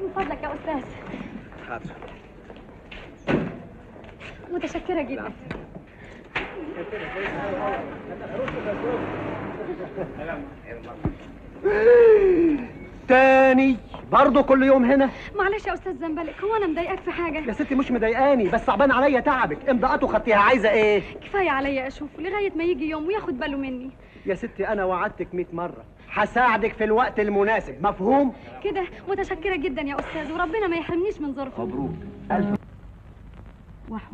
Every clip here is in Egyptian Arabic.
من فضلك يا استاذ حاضر متشكره جدا تاني برضه كل يوم هنا معلش يا استاذ زنبلك هو انا مضايقاك في حاجه يا ستي مش مضايقاني بس صعبان عليا تعبك امضاءته خدتيها عايزه ايه كفايه عليا اشوفه لغايه ما يجي يوم وياخد باله مني يا ستي انا وعدتك 100 مره هساعدك في الوقت المناسب مفهوم كده متشكره جدا يا استاذ وربنا ما يحرمنيش من ظرفه مبروك الف وحب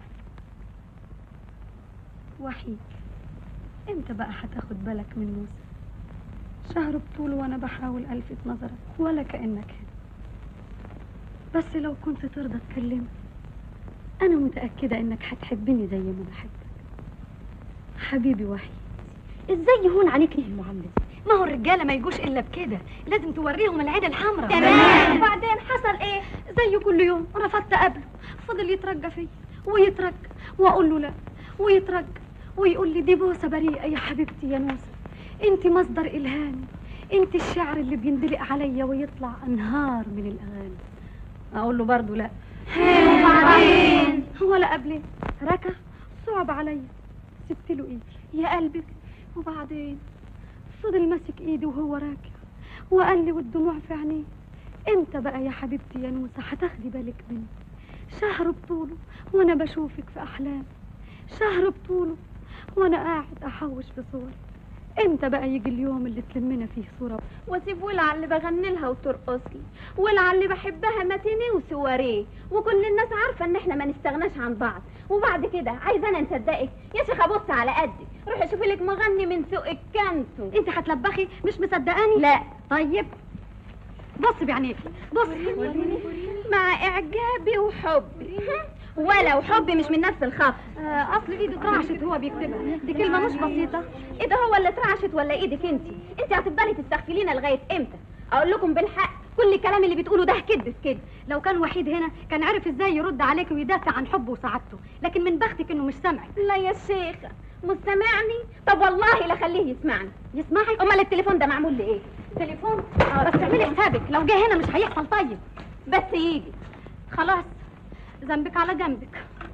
وحيد امتى بقى هتاخد بالك من موسى شهر بطول وانا بحاول الفت نظرك ولا كانك هنا بس لو كنت ترضى تكلمني انا متاكده انك هتحبني زي ما بحبك حبيبي وحيد ازاي يهون عليك ايه المعامله دي ما هو الرجاله ما يجوش الا بكده لازم توريهم العيد الحمراء تمام. وبعدين حصل ايه زي كل يوم رفضت قبله فضل يترجى فيا ويترجى واقول له لا ويترجى ويقول لي دي بوسه بريئه يا حبيبتي يا نوسه انت مصدر الهامي انت الشعر اللي بيندلق عليا ويطلع انهار من الاغاني اقول له برضه لا وبعدين؟ ولا قبل ركع صعب عليا سبت له ايدي يا قلبك وبعدين فضل ماسك ايدي وهو راكع وقال لي والدموع في عينيه امتى بقى يا حبيبتي يا نوسه هتاخدي بالك مني شهر بطوله وانا بشوفك في احلامي شهر بطوله وانا قاعد احوش في صوري امتى بقى يجي اليوم اللي تلمنا فيه صوره واسيب ولع اللي بغني لها وترقص لي ولع اللي بحبها متيني وسواريه وكل الناس عارفه ان احنا ما نستغناش عن بعض وبعد كده عايزه انا نصدقك يا شيخه بص على قدي روحي شوفي لك مغني من سوقك كانتو انت هتلبخي مش مصدقاني لا طيب بص بعينيكي بص مع اعجابي وحبي ولو حبي مش من نفس الخط آه، اصل ايده اترعشت هو بيكتبها دي كلمه مش بسيطه ايه ده هو اللي اترعشت ولا ايدك انت انت هتفضلي تستغفلينا لغايه امتى اقول لكم بالحق كل الكلام اللي بتقوله ده كذب في كذب لو كان وحيد هنا كان عرف ازاي يرد عليك ويدافع عن حبه وسعادته لكن من بختك انه مش سامعك لا يا شيخه مش سامعني طب والله لا خليه يسمعني يسمعك امال التليفون ده معمول لايه تليفون آه، بس اعملي حسابك لو جه هنا مش هيحصل طيب بس يجي خلاص ذنبك على جنبك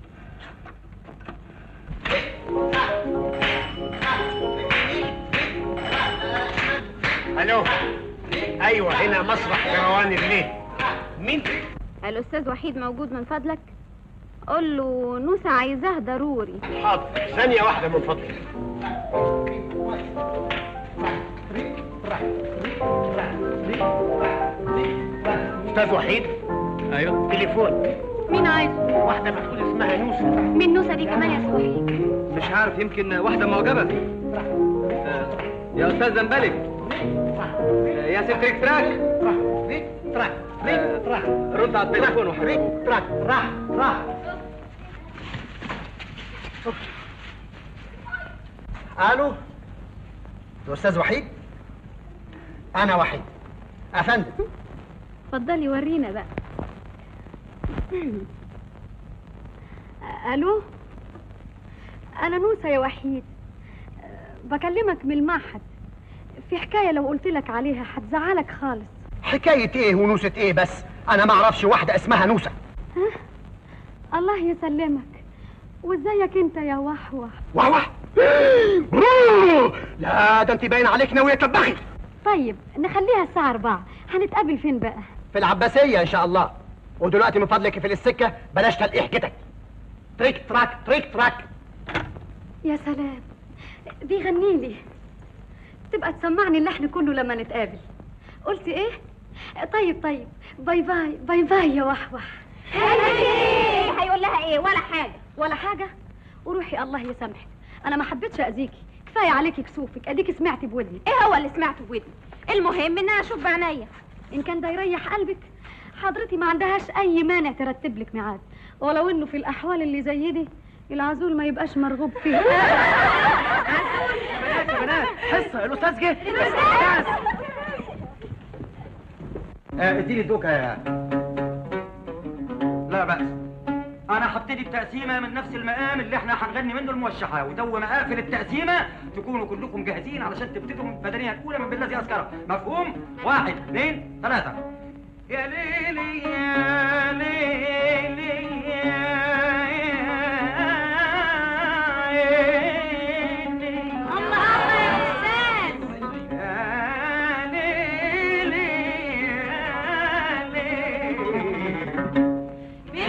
الو ايوه هنا مسرح كروان الليل مين الاستاذ وحيد موجود من فضلك قول له نوسة عايزاه ضروري حاضر ثانيه واحده من فضلك استاذ وحيد ايوه تليفون مين عايزه واحده بتقول اسمها نوسه مين نوسه دي كمان يا سوحي مش عارف يمكن واحده معجبه آه، يا استاذ زنبلك آه، يا سكرك تراك تراك آه، تراك رد على التليفون وحبيبي تراك راح راح الو الاستاذ وحيد انا وحيد افندم اتفضلي ورينا بقى الو انا نوسه يا وحيد أه، بكلمك من المعهد في حكايه لو قلت لك عليها هتزعلك خالص حكايه ايه ونوسه ايه بس انا ما اعرفش واحده اسمها نوسه الله يسلمك وازيك انت يا وحوح واه واه لا ده انت باين عليك ناويه تطبخي طيب نخليها الساعه 4 هنتقابل فين بقى في العباسيه ان شاء الله ودلوقتي من فضلك في السكه بلاش تلقيح كده تريك تراك تريك تراك يا سلام بيغني لي تبقى تسمعني اللحن كله لما نتقابل قلت ايه طيب طيب باي باي باي باي يا وحوح ايه هيقول لها ايه ولا حاجه ولا حاجه وروحي الله يسامحك انا ما حبيتش اذيكي كفايه عليكي كسوفك اديكي سمعتي بودني ايه هو اللي سمعته بودني المهم ان انا اشوف بعينيا ان كان ده يريح قلبك حضرتي ما عندهاش اي مانع ترتب لك ميعاد ولو انه في الاحوال اللي زي دي العزول ما يبقاش مرغوب فيه بنات يا بنات حصه الاستاذ جه آه، اديني الدوكه يا لا بأس أنا هبتدي التقسيمة من نفس المقام اللي احنا هنغني منه الموشحة وتو ما أقفل التقسيمة تكونوا كلكم جاهزين علشان تبتدوا من البدنية الأولى من بالذي أذكره مفهوم؟ واحد اثنين ثلاثة يا ليلي يا ليلي الله الله يا استاذ يا ليلي يا ليلي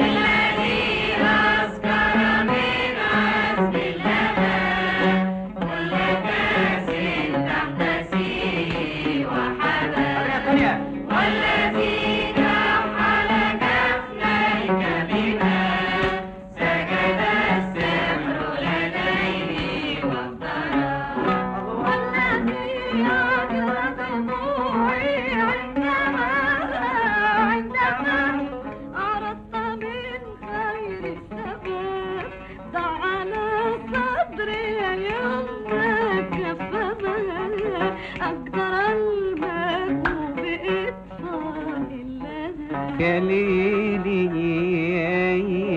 طريقة ثانية أقدر الماء بإطفاء اللذة يا ليلي يا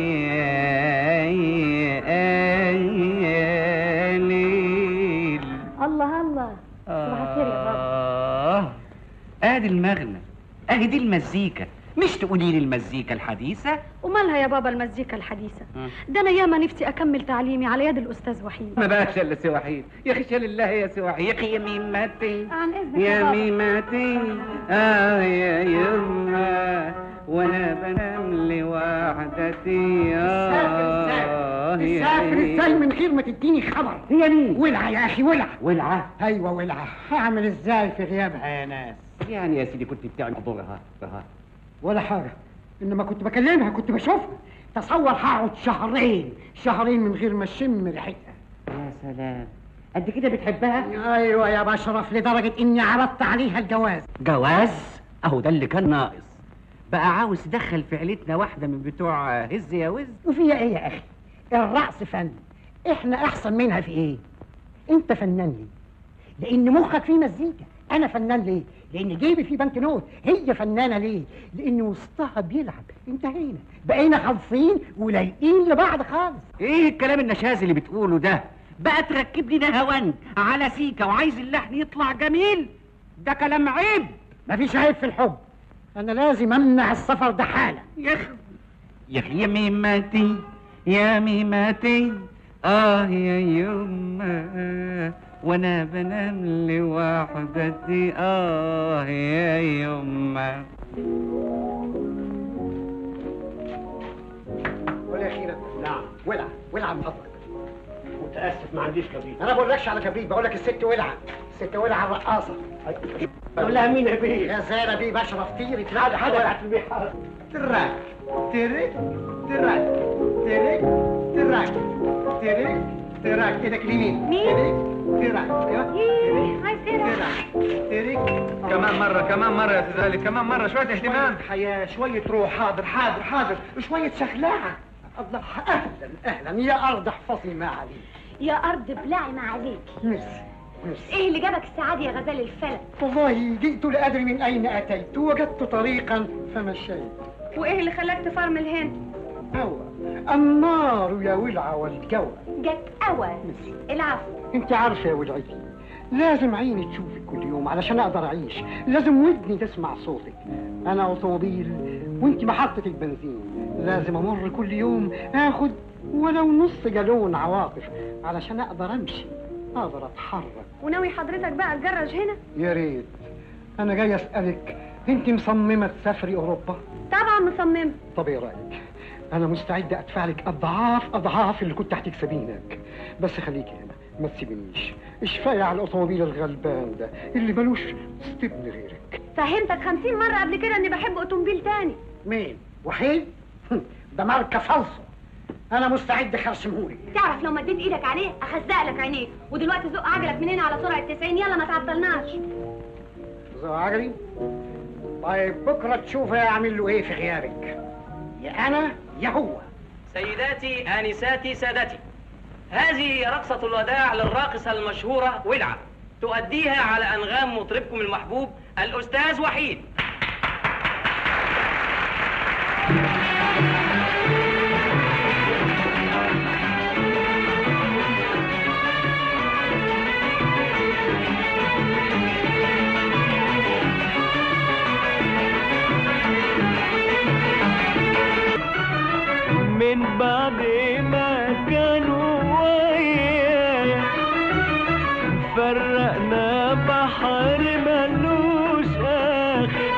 يا ليل الله الله صباح الخير يا بابا آه ادي المغنى اهي دي المزيكا مش تقولي لي المزيكا الحديثة ومالها يا بابا المزيكا الحديثة مم. ده أنا ياما نفسي أكمل تعليمي على يد الأستاذ وحيد ما بقاش الا سي وحيد يا اخي شال الله يا سي وحيد يا اخي يا ميماتي عن إذنك يا بابا. ميماتي اه يا يما وانا بنام لوحدتي اه يا سافر ازاي من غير ما تديني خبر هي مين ولع يا اخي ولع ولعة ايوه ولع هعمل ازاي في غيابها يا ناس يعني يا سيدي كنت بتعمل دورها دورها ولا حاجه انما كنت بكلمها كنت بشوفها تصور هقعد شهرين شهرين من غير ما اشم ريحتها يا سلام قد كده بتحبها ايوه يا بشرف لدرجه اني عرضت عليها الجواز جواز اهو ده اللي كان ناقص بقى عاوز تدخل في عيلتنا واحده من بتوع هز يا وز وفيها ايه يا اخي الرقص فن احنا احسن منها في ايه انت فنان ليه لان مخك فيه مزيكا انا فنان ليه لان جيبي فيه بنك نوت هي فنانه ليه لان وسطها بيلعب انتهينا بقينا خالصين ولايقين لبعض خالص ايه الكلام النشاز اللي بتقوله ده بقى تركب لي نهوان على سيكا وعايز اللحن يطلع جميل ده كلام عيب مفيش عيب في الحب انا لازم امنع السفر ده حالا يا اخي يا اخي يا ميماتي يا ميماتي اه يا يما وانا بنام لوحدتي اه يا يما والاخيرا نعم ولع ولع من فضلك متاسف ما عنديش كبريت انا بقولكش على كبريت بقول لك الست ولعه الست ولعه الرقاصه قول لها مين يا بيه يا زينة بيه بشرف طيري هذا حدا تحت البحر تراك ترك تراك ترك تراك ترك تراك ايدك اليمين مين؟ ترك تراك ايوه إيه، عايز ايه ده؟ تراك ترك كمان مرة كمان مرة يا سيدي كمان مرة شوية اهتمام حياة شوية روح حاضر حاضر حاضر شوية شخلاعة الله اهلا اهلا يا ارض احفظي ما عليك يا ارض بلعي ما عليك ميرسي ميرسي ايه اللي جابك السعادة يا غزال الفلك والله جئت لا ادري من اين اتيت وجدت طريقا فمشيت وإيه اللي خلاك تفرمل هنا؟ هوى النار يا ولعة والجوى جت قوى ميرسي العفو انت عارفه يا ولعتي لازم عيني تشوفك كل يوم علشان اقدر اعيش لازم ودني تسمع صوتك انا اوتوموبيل وانت محطة البنزين لازم امر كل يوم اخد ولو نص جالون عواطف علشان اقدر امشي اقدر اتحرك وناوي حضرتك بقى تجرج هنا؟ يا ريت انا جاي اسالك انت مصممه تسافري اوروبا طبعا مصممة طب ايه رايك انا مستعد ادفع لك اضعاف اضعاف اللي كنت هتكسبيه هناك بس خليكي هنا ما تسيبنيش اشفقي على الاوتوموبيل الغلبان ده اللي ملوش استبن غيرك فهمتك خمسين مرة قبل كده إني بحب أوتومبيل تاني مين وحيد ده ماركه فالصو انا مستعد اخرشمهولك تعرف لو مديت ايدك عليه اخزق لك عينيك ودلوقتي زق عجلك من هنا على سرعة 90 يلا ما تعطلناش زو عجلي طيب بكره تشوف اعمل له ايه في غيابك يا انا يا هو سيداتي آنساتي سادتي هذه رقصة الوداع للراقصة المشهورة ولعة تؤديها على أنغام مطربكم المحبوب الأستاذ وحيد بعد ما كانوا ويايا فرقنا بحر ملوش آخر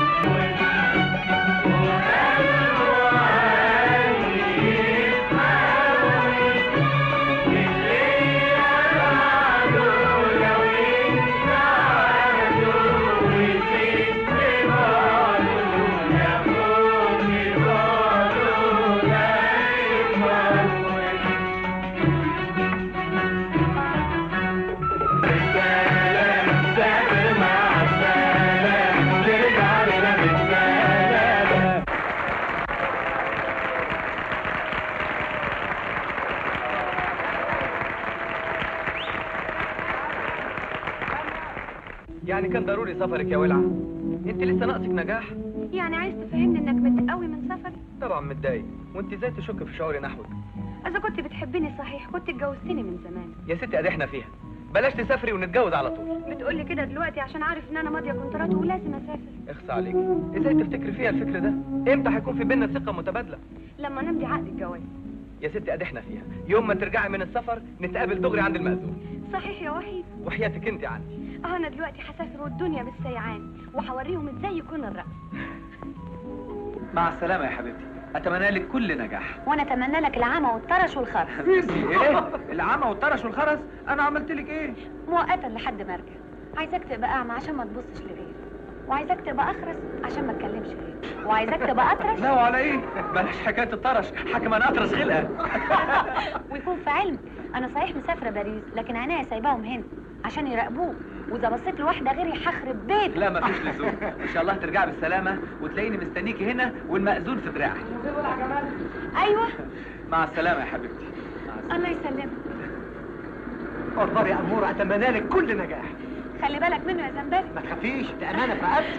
يعني كان ضروري سفرك يا ولعة انت لسه ناقصك نجاح يعني عايز تفهمني انك متقوي من سفري طبعا متضايق وانت ازاي تشك في شعوري نحوك اذا كنت بتحبني صحيح كنت اتجوزتني من زمان يا ستي ادي احنا فيها بلاش تسافري ونتجوز على طول بتقولي كده دلوقتي عشان عارف ان انا ماضيه كونترات ولازم اسافر اخصى عليكي ازاي تفتكري فيها الفكر ده امتى هيكون في بينا ثقه متبادله لما نمضي عقد الجواز يا ستي ادي احنا فيها يوم ما ترجعي من السفر نتقابل دغري عند المأذون صحيح يا وحيد وحياتك انت عندي اه انا دلوقتي هسافر والدنيا بالسيعان وهوريهم ازاي يكون الرقص مع السلامه يا حبيبتي اتمنى لك كل نجاح وانا اتمنى لك العمى والطرش والخرس ايه العمى والطرش والخرس انا عملت لك ايه مؤقتا لحد ما ارجع عايزاك تبقى اعمى عشان ما تبصش لغيري وعايزاك تبقى اخرس عشان ما تكلمش غيري وعايزاك تبقى اطرش لا وعلى ايه بلاش حكايه الطرش حكم انا اطرش خلقه ويكون في علمك انا صحيح مسافره باريس لكن عينيا سايباهم هنا عشان يراقبوه واذا بصيت لواحده غيري هخرب بيتك لا مفيش لزوم ان شاء الله ترجعي بالسلامه وتلاقيني مستنيكي هنا والمأذون في دراعي ايوه مع السلامه يا حبيبتي الله يسلمك والله يا أمورة أتمنى لك كل نجاح خلي بالك منه يا زنبري ما تخافيش ده أمانة في رقبتي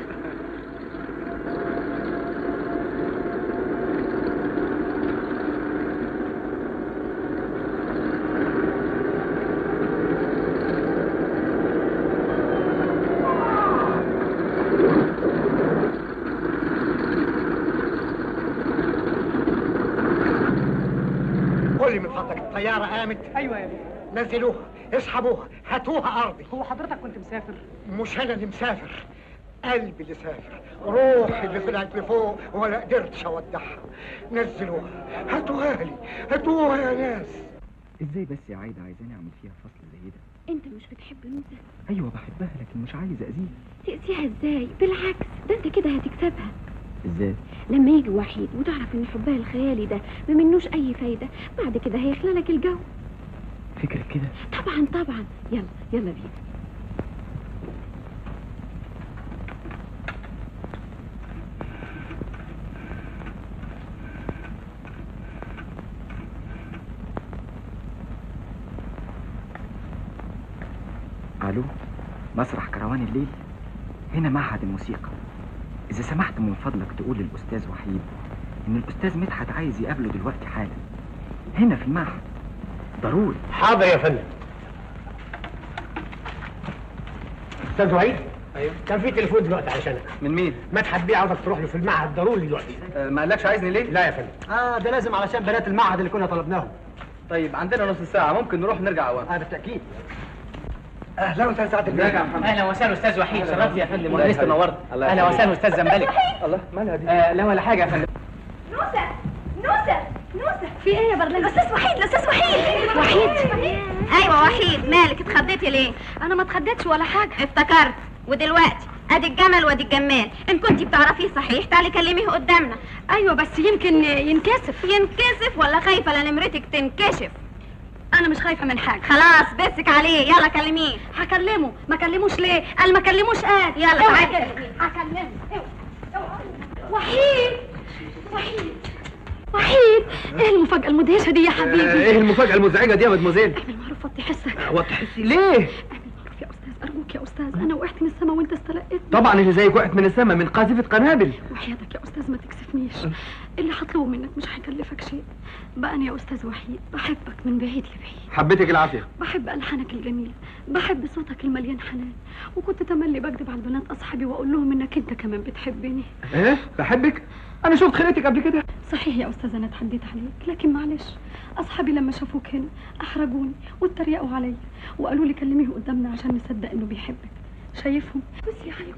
قول لي من فضلك الطيارة قامت ايوه يا بيه نزلوها اسحبوها هاتوها أرضي هو حضرتك كنت مسافر مش انا اللي مسافر قلبي اللي سافر روحي اللي طلعت لفوق ولا قدرتش اودعها نزلوها هاتوها لي هاتوها يا ناس ازاي بس يا عايده عايزاني اعمل فيها فصل زي ده انت مش بتحب نوسة ايوه بحبها لكن مش عايز اذيها تأذيها ازاي بالعكس ده انت كده هتكسبها ازاي لما يجي وحيد وتعرف ان حبها الخيالي ده ما منوش اي فايدة بعد كده هيخلى لك الجو فكرك كده طبعا طبعا يلا يلا بينا الو مسرح كروان الليل هنا معهد الموسيقى اذا سمحت من فضلك تقول للاستاذ وحيد ان الاستاذ مدحت عايز يقابله دلوقتي حالا هنا في المعهد ضروري حاضر يا فندم استاذ وعيد ايوه كان في تليفون دلوقتي علشانك من مين مدحت بيه عاوزك تروح له في المعهد ضروري دلوقتي آه ما قالكش عايزني ليه لا يا فندم اه ده لازم علشان بنات المعهد اللي كنا طلبناهم طيب عندنا نص ساعه ممكن نروح نرجع اوام اه بالتاكيد اهلا وسهلا سعاده البيه اهلا وسهلا استاذ وحيد شرفت يا فندم الله ونست يخليك. نورت الله اهلا يخليك. وسهلا استاذ زنبلك الله مالها دي آه لا ولا حاجه يا فندم نوسة نوسة نوسة في ايه يا برلين الاستاذ وحيد الاستاذ وحيد وحيد ايوه وحيد مالك اتخضيتي ليه انا ما اتخدتش ولا حاجة افتكرت ودلوقتي ادي الجمل وادي الجمال ان كنتي بتعرفيه صحيح تعالي كلميه قدامنا ايوه بس يمكن ينكسف ينكسف ولا خايفه لا نمرتك تنكشف انا مش خايفة من حاجة خلاص بسك عليه يلا كلميه هكلمه ما كلموش ليه قال ما كلموش قال يلا اوعى تعالي. كده. هكلمه اوعى. اوعى. وحيد وحيد وحيد ايه المفاجأة المدهشة دي يا حبيبي ايه المفاجاه المزعجه دي يا مدموزيل اعمل معروف وطي حسك وتحسي ليه يا استاذ ارجوك يا استاذ انا وقعت من السما وانت استلقيتني طبعا اللي زيك وقعت من السماء من قاذفه قنابل وحياتك يا استاذ ما تكسفنيش اللي هطلبه منك مش هيكلفك شيء بقى انا يا استاذ وحيد بحبك من بعيد لبعيد حبيتك العافيه بحب ألحانك الجميلة بحب صوتك المليان حنان وكنت تملي بكذب على البنات أصحابي وأقول لهم إنك أنت كمان بتحبني ايه بحبك انا شفت خلقتك قبل كده صحيح يا استاذ انا اتحديت عليك لكن معلش اصحابي لما شافوك هنا احرجوني واتريقوا عليا وقالوا لي كلميه قدامنا عشان نصدق انه بيحبك شايفهم بس يا حي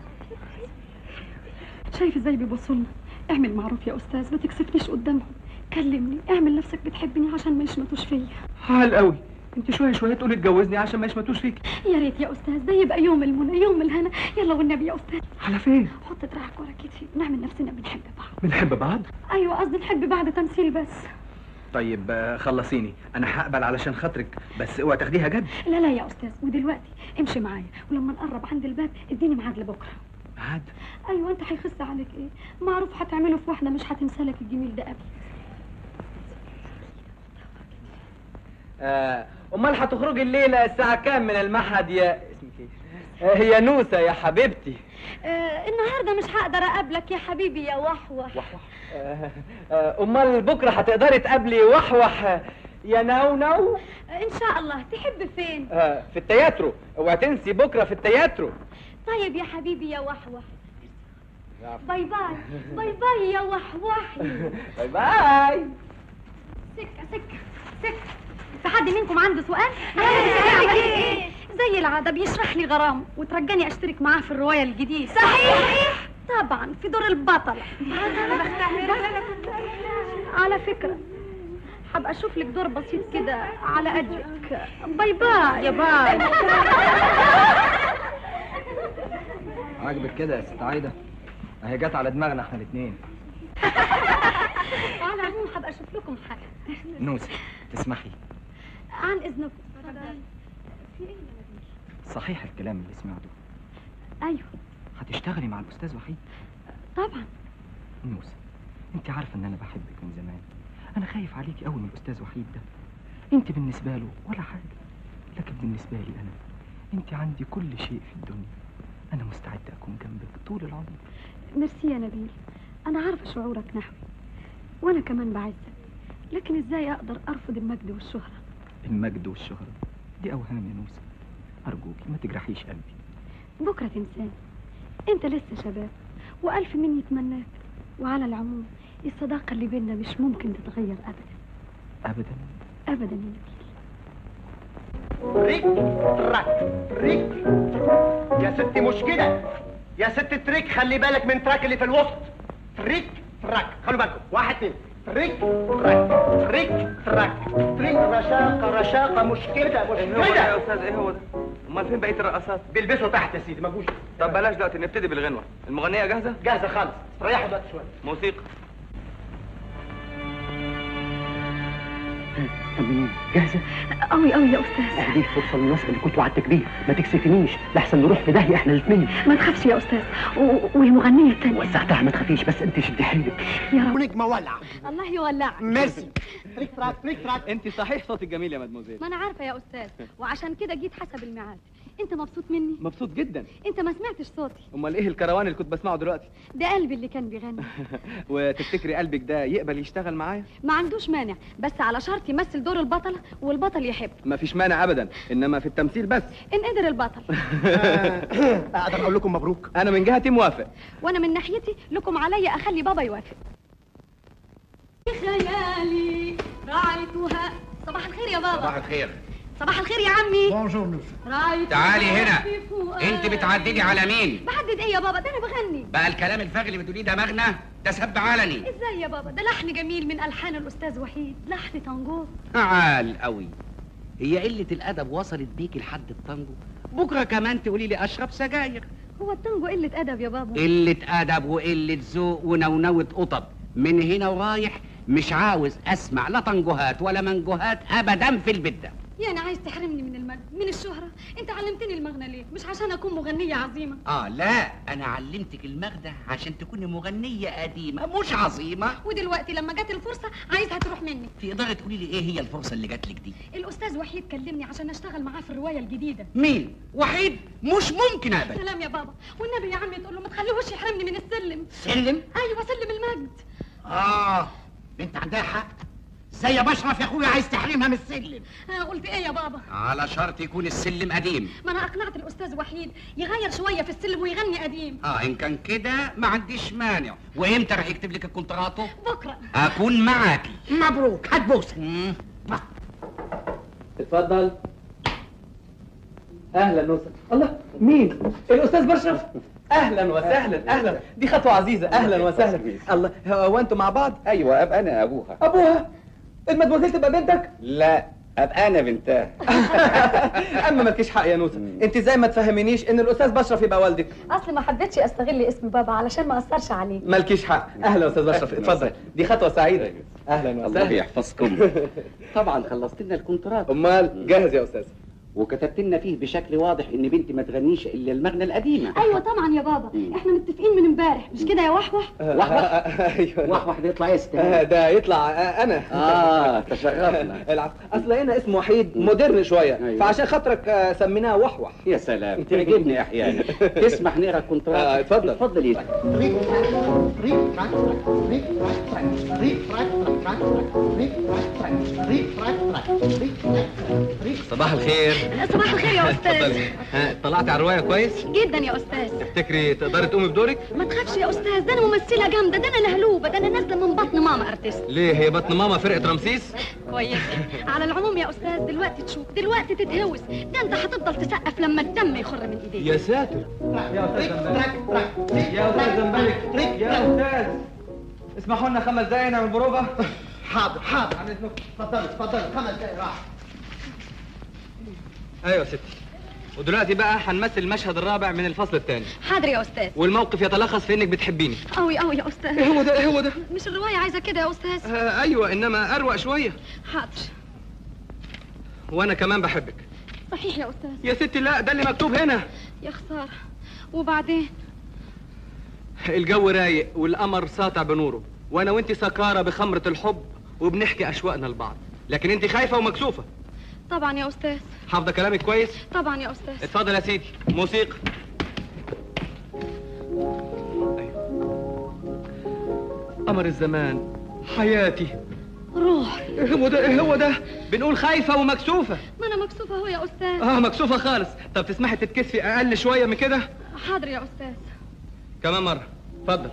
شايف ازاي بيبصوا لنا اعمل معروف يا استاذ ما تكسفنيش قدامهم كلمني اعمل نفسك بتحبني عشان ما يشمتوش فيا حال قوي انت شويه شويه تقولي اتجوزني عشان ما يشمتوش فيك يا ريت يا استاذ ده يبقى يوم المنى يوم الهنا يلا والنبي يا استاذ على فين حط دراعك ورا كتفي نعمل نفسنا بنحب بعض بنحب بعض ايوه قصدي نحب بعض تمثيل بس طيب آه، خلصيني انا هقبل علشان خاطرك بس اوعى تاخديها جد لا لا يا استاذ ودلوقتي امشي معايا ولما نقرب عند الباب اديني ميعاد لبكره ميعاد ايوه انت هيخص عليك ايه معروف هتعمله في واحده مش هتنسى لك الجميل ده ابدا آه، امال هتخرجي الليله الساعه كام من المعهد يا اسمك ايه آه، هي نوسه يا حبيبتي آه النهارده مش هقدر اقابلك يا حبيبي يا وحوح آه، آه، امال بكره هتقدري تقابلي وحوح آه، يا نو نو آه ان شاء الله تحب فين آه، في التياترو اوعى تنسي بكره في التياترو طيب يا حبيبي يا وحوح باي باي باي باي يا وحوح باي باي سكه سكه سكه في حد منكم عنده سؤال؟ إيه؟ زي العادة بيشرح لي غرام وترجاني اشترك معاه في الرواية الجديدة صحيح طبعا في دور البطل على فكرة هبقى اشوف لك دور بسيط كده على قدك باي باي يا باي عاجبك كده يا ست عايده اهي جت على دماغنا احنا الاثنين على العموم هبقى اشوف لكم حاجة نوسه تسمحي عن اذنكم في ايه صحيح الكلام اللي سمعته ايوه هتشتغلي مع الاستاذ وحيد طبعا نوسه انت عارفه ان انا بحبك من زمان انا خايف عليكي قوي من الاستاذ وحيد ده انت بالنسبه له ولا حاجه لكن بالنسبه لي انا انت عندي كل شيء في الدنيا انا مستعد اكون جنبك طول العمر ميرسي يا نبيل انا عارفه شعورك نحوي وانا كمان بعزك لكن ازاي اقدر ارفض المجد والشهره المجد والشهره دي اوهام يا نوسه ارجوكي ما تجرحيش قلبي بكره تنساني انت لسه شباب والف من يتمناك وعلى العموم الصداقه اللي بيننا مش ممكن تتغير ابدا ابدا ابدا يا نبيل ريك تراك ريك يا ستي مش كده يا ست تريك خلي بالك من تراك اللي في الوسط تريك تراك خلوا بالكم واحد اتنين تريك تراك تريك تراك تريك رشاقة رشاقة مش كده مش كده استاذ ايه هو ده امال فين بقيه الرقصات بيلبسوا تحت يا سيدي ما جوش طب بلاش دلوقتي نبتدي بالغنوه المغنيه جاهزه جاهزة خالص ريحوا بقى شوية موسيقى طمنيني جاهزة؟ قوي قوي يا استاذ هذه فرصة للنصب اللي كنت وعدتك بيه ما تكسفنيش لحسن نروح في داهية احنا الاثنين ما تخافش يا استاذ و... والمغنيه الثانيه وسعتها ما تخافيش بس انت شدي حيلك يا رب نجمة ولع الله يولعك ميرسي تريك تراك تريك تراك انت صحيح صوتك جميل يا مدموزيل ما انا عارفه يا استاذ وعشان كده جيت حسب الميعاد انت مبسوط مني مبسوط جدا انت ما سمعتش صوتي امال ايه الكروان اللي كنت بسمعه دلوقتي ده قلبي اللي كان بيغني وتفتكري قلبك ده يقبل يشتغل معايا ما عندوش مانع بس على شرط يمثل دور البطله والبطل يحب ما فيش مانع ابدا انما في التمثيل بس ان قدر البطل اقدر اقول لكم مبروك انا من جهتي موافق وانا من ناحيتي لكم عليا اخلي بابا يوافق خيالي راعيتها صباح الخير يا بابا صباح الخير صباح الخير يا عمي بونجور نوسة راعيتها تعالي هنا. في فؤادي. انت بتعددي على مين بحدد ايه يا بابا ده انا بغني بقى الكلام الفاغ اللي بتقوليه ده مغنى ده سب علني ازاي يا بابا ده لحن جميل من الحان الاستاذ وحيد لحن تانجو عال قوي هي قلة الأدب وصلت بيك لحد التانجو بكرة كمان تقولي لي أشرب سجاير هو التانجو قله ادب يا بابا قلة أدب وقلة ذوق ونونوة قطط من هنا ورايح مش عاوز أسمع لا تنجوهات ولا منجوهات أبدا في البيت ده يعني عايز تحرمني من المجد من الشهرة انت علمتني المغنى ليه مش عشان اكون مغنية عظيمة آه لا أنا علمتك المغنى عشان تكوني مغنية قديمة مش عظيمة ودلوقتي لما جت الفرصة عايزها تروح مني تقدري تقولي لي إيه هي الفرصة اللي جات لك دي الاستاذ وحيد كلمني عشان اشتغل معاه في الرواية الجديدة مين وحيد مش ممكن أبدا سلام يا بابا والنبي يا عمي تقول له ما تخليهوش يحرمني من السلم سلم ايوه سلم المجد آه بنت عندها حق زي يا بشرف يا اخويا عايز تحرمها من السلم آه، قلت ايه يا بابا على شرط يكون السلم قديم ما انا اقنعت الاستاذ وحيد يغير شويه في السلم ويغني قديم اه ان كان كده ما عنديش مانع وامتى راح يكتب لك الكونتراتو بكره اكون معاكي مبروك هات بوسه اتفضل اهلا وسهلا الله مين الاستاذ بشرف اهلا وسهلا اهلا دي خطوه عزيزه اهلا وسهلا الله هو انتوا مع بعض ايوه ابقى انا ابوها ابوها المدموزيل تبقى بنتك لا ابقى انا بنتها اما مالكيش حق يا نوسه انت زي ما تفهمينيش ان الاستاذ بشرف يبقى والدك اصل ما حبيتش استغل اسم بابا علشان ما اثرش عليه مالكيش حق اهلا يا استاذ بشرف اتفضل دي خطوه سعيده اهلا الله وسهلا يحفظكم طبعا خلصت لنا الكونترات امال جاهز يا استاذ وكتبت لنا فيه بشكل واضح ان بنتي ما تغنيش الا المغنى القديمه ايوه طبعا يا بابا احنا متفقين من امبارح مش كده يا وحوح وحوح ايوه وحوح ده يطلع آه، يستاهل ده يطلع آه، انا اه تشرفنا العب اصل هنا اسمه وحيد مودرن شويه أيوة. فعشان خاطرك آه، سميناه وحوح يا سلام تعجبني احيانا تسمح نقرا الكونترات آه، اتفضل. اتفضل يا ريك ريك راك ريك راك ريك راك راك ريك راك ريك راك ريك ريك صباح الخير صباح الخير يا استاذ اتفضلي ها طلعتي على الروايه كويس جدا يا استاذ تفتكري تقدري تقومي بدورك ما تخافش يا استاذ ده انا ممثله جامده ده انا لهلوبه ده انا نازله من بطن ماما ارتست ليه هي بطن ماما فرقه رمسيس كويس على العموم يا استاذ دلوقتي تشوف دلوقتي تتهوس ده انت هتفضل تسقف لما الدم يخر من ايديك يا ساتر يا ريك استاذ زنبلك راك راك يا استاذ زنبلك ريك يا استاذ اسمحوا لنا خمس دقايق نعمل بروفه حاضر حاضر تفضل تفضل خمس دقايق راح ايوه يا ستي ودلوقتي بقى هنمثل المشهد الرابع من الفصل الثاني حاضر يا استاذ والموقف يتلخص في انك بتحبيني قوي قوي يا استاذ ايه هو ده ايه هو ده مش الروايه عايزه كده يا استاذ آه ايوه انما اروق شويه حاضر وانا كمان بحبك صحيح يا استاذ يا ستي لا ده اللي مكتوب هنا يا خساره وبعدين الجو رايق والقمر ساطع بنوره وانا وانت سكاره بخمره الحب وبنحكي اشواقنا لبعض لكن انت خايفه ومكسوفه طبعا يا استاذ حافظه كلامك كويس طبعا يا استاذ اتفضل يا سيدي موسيقى أيوة. قمر الزمان حياتي روح ايه هو ده ايه هو ده بنقول خايفه ومكسوفه ما انا مكسوفه اهو يا استاذ اه مكسوفه خالص طب تسمحي تتكسفي اقل شويه من كده حاضر يا استاذ كمان مره اتفضل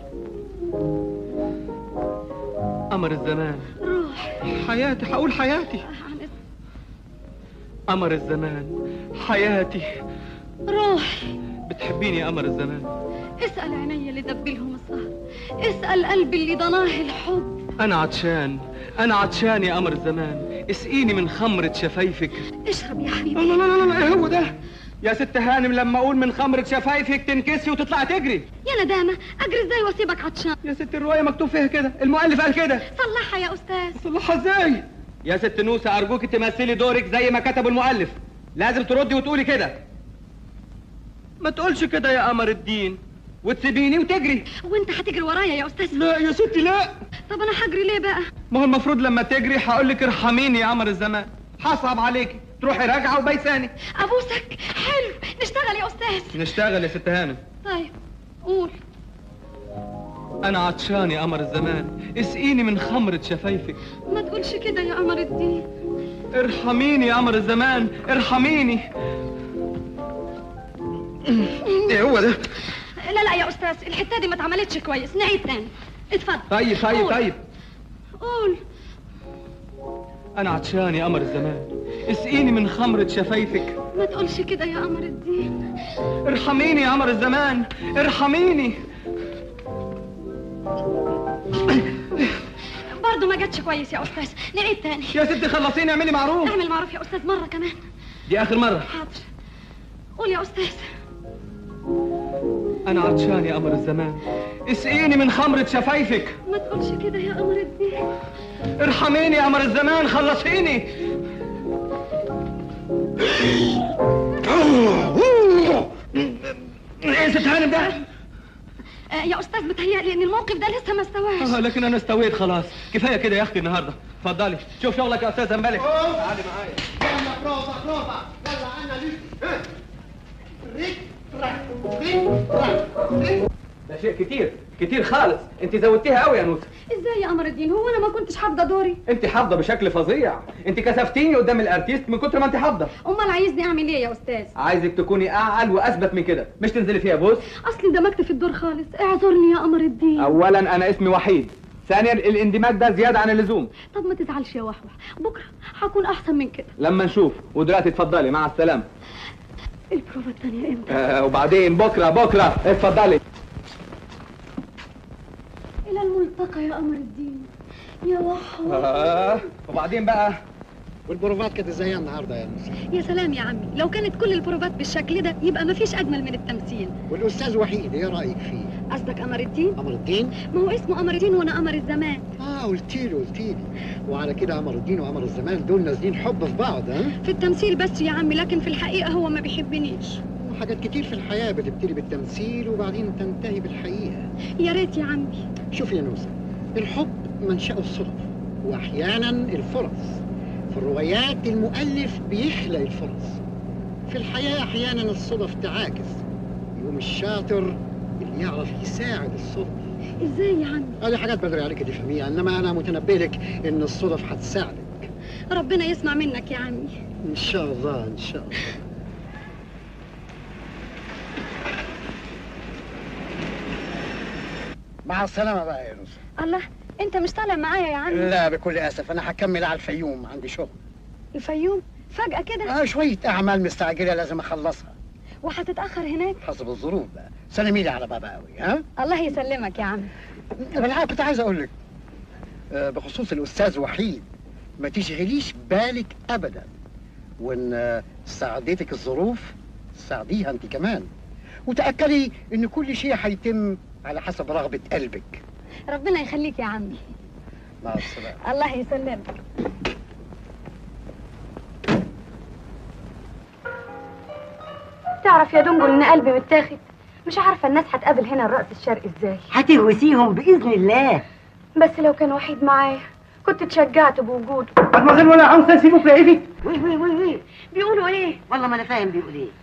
قمر الزمان روح حياتي هقول حياتي عن إذن. قمر الزمان حياتي روح بتحبيني يا قمر الزمان اسأل عيني اللي دبلهم السهر اسأل قلبي اللي ضناه الحب انا عطشان انا عطشان يا قمر الزمان اسقيني من خمرة شفايفك اشرب يا لا حبيبي لا لا لا لا، ايه هو ده يا ست هانم لما اقول من خمرة شفايفك تنكسي وتطلع تجري يا ندامة اجري ازاي واسيبك عطشان يا ست الرواية مكتوب فيها كده المؤلف قال كده صلحها يا استاذ صلحها ازاي يا ست نوسة ارجوك تمثلي دورك زي ما كتب المؤلف لازم تردي وتقولي كده ما تقولش كده يا قمر الدين وتسيبيني وتجري وانت هتجري ورايا يا استاذ لا يا ستي لا طب انا هجري ليه بقى ما هو المفروض لما تجري هقول لك ارحميني يا قمر الزمان هصعب عليكي تروحي راجعه وبيساني ابوسك حلو نشتغل يا استاذ نشتغل يا ست هانم طيب قول انا عطشان يا قمر الزمان اسقيني من خمرة شفايفك ما تقولش كده يا قمر الدين ارحميني يا قمر الزمان ارحميني ايه هو ده لا لا يا استاذ الحته دي ما اتعملتش كويس نعيد تاني اتفضل طيب طيب قول. طيب قول انا عطشان يا قمر الزمان اسقيني من خمرة شفايفك ما تقولش كده يا قمر الدين ارحميني يا قمر الزمان ارحميني برضه ما جاتش كويس يا استاذ نعيد تاني يا ستي خلصيني اعملي معروف اعمل معروف يا استاذ مره كمان دي اخر مرة حاضر قول يا استاذ انا عطشان يا قمر الزمان اسقيني من خمرة شفايفك ما تقولش كده يا قمر الدين ارحميني يا قمر الزمان خلصيني ايه ست هانم ده؟ آه يا استاذ بتهيألي ان الموقف ده لسه ما استواش آه لكن انا استويت خلاص كفايه كده يا اختي النهارده اتفضلي شوف شغلك يا استاذ زنبلك تعالي معايا يلا بروفا بروفا يلا انا لسه ريك راك ريك راك ريك ده شيء كتير كتير خالص انت زودتيها قوي يا نوسه ازاي يا قمر الدين هو انا ما كنتش حافظه دوري انت حافظه بشكل فظيع انت كسفتيني قدام الارتيست من كتر ما انت حافظه امال عايزني اعمل ايه يا استاذ عايزك تكوني اعقل واثبت من كده مش تنزلي فيها بص اصلي اندمجت في الدور خالص اعذرني يا قمر الدين اولا انا اسمي وحيد ثانيا الاندماج ده زياده عن اللزوم طب ما تزعلش يا وحوح بكره هكون احسن من كده لما نشوف ودلوقتي اتفضلي مع السلامه البروفه الثانيه امتى آه وبعدين بكره بكره اتفضلي الى الملتقى يا قمر الدين يا وحوح آه وبعدين بقى والبروفات كانت ازاي النهارده يا نوسه يا سلام يا عمي لو كانت كل البروفات بالشكل ده يبقى ما فيش اجمل من التمثيل والاستاذ وحيد ايه رايك فيه قصدك قمر الدين قمر الدين ما هو اسمه قمر الدين وانا قمر الزمان اه قلت له قلت لي وعلى كده قمر الدين وقمر الزمان دول نازلين حب في بعض ها في التمثيل بس يا عمي لكن في الحقيقه هو ما بيحبنيش حاجات كتير في الحياه بتبتدي بالتمثيل وبعدين تنتهي بالحقيقه يا ريت يا عمي شوف يا نوسه الحب منشأه الصدف واحيانا الفرص في الروايات المؤلف بيخلق الفرص في الحياه احيانا الصدف تعاكس يقوم الشاطر اللي يعرف يساعد الصدف ازاي يا عمي هذه حاجات بدري عليك تفهميها انما انا متنبه لك ان الصدف هتساعدك ربنا يسمع منك يا عمي ان شاء الله ان شاء الله مع السلامة بقى يا نوسة الله انت مش طالع معايا يا عمي لا بكل اسف انا هكمل على الفيوم عندي شغل الفيوم فجأة كده اه شوية اعمال مستعجلة لازم اخلصها وهتتأخر هناك حسب الظروف بقى سلمي لي على بابا قوي ها الله يسلمك يا عمي بالحق كنت عايز اقول لك آه، بخصوص الاستاذ وحيد ما تشغليش بالك ابدا وان آه، ساعدتك الظروف ساعديها انت كمان وتاكدي ان كل شيء هيتم على حسب رغبه قلبك ربنا يخليك يا عمي مع السلامه الله يسلمك تعرف يا دنجل ان قلبي متاخد مش عارفه الناس هتقابل هنا الرقص الشرقي ازاي هتهوسيهم باذن الله بس لو كان وحيد معايا كنت اتشجعت بوجوده مدمزيل ولا عاوزه اسيبه في ايدي وي وي وي وي بيقولوا ايه والله ما انا فاهم بيقول ايه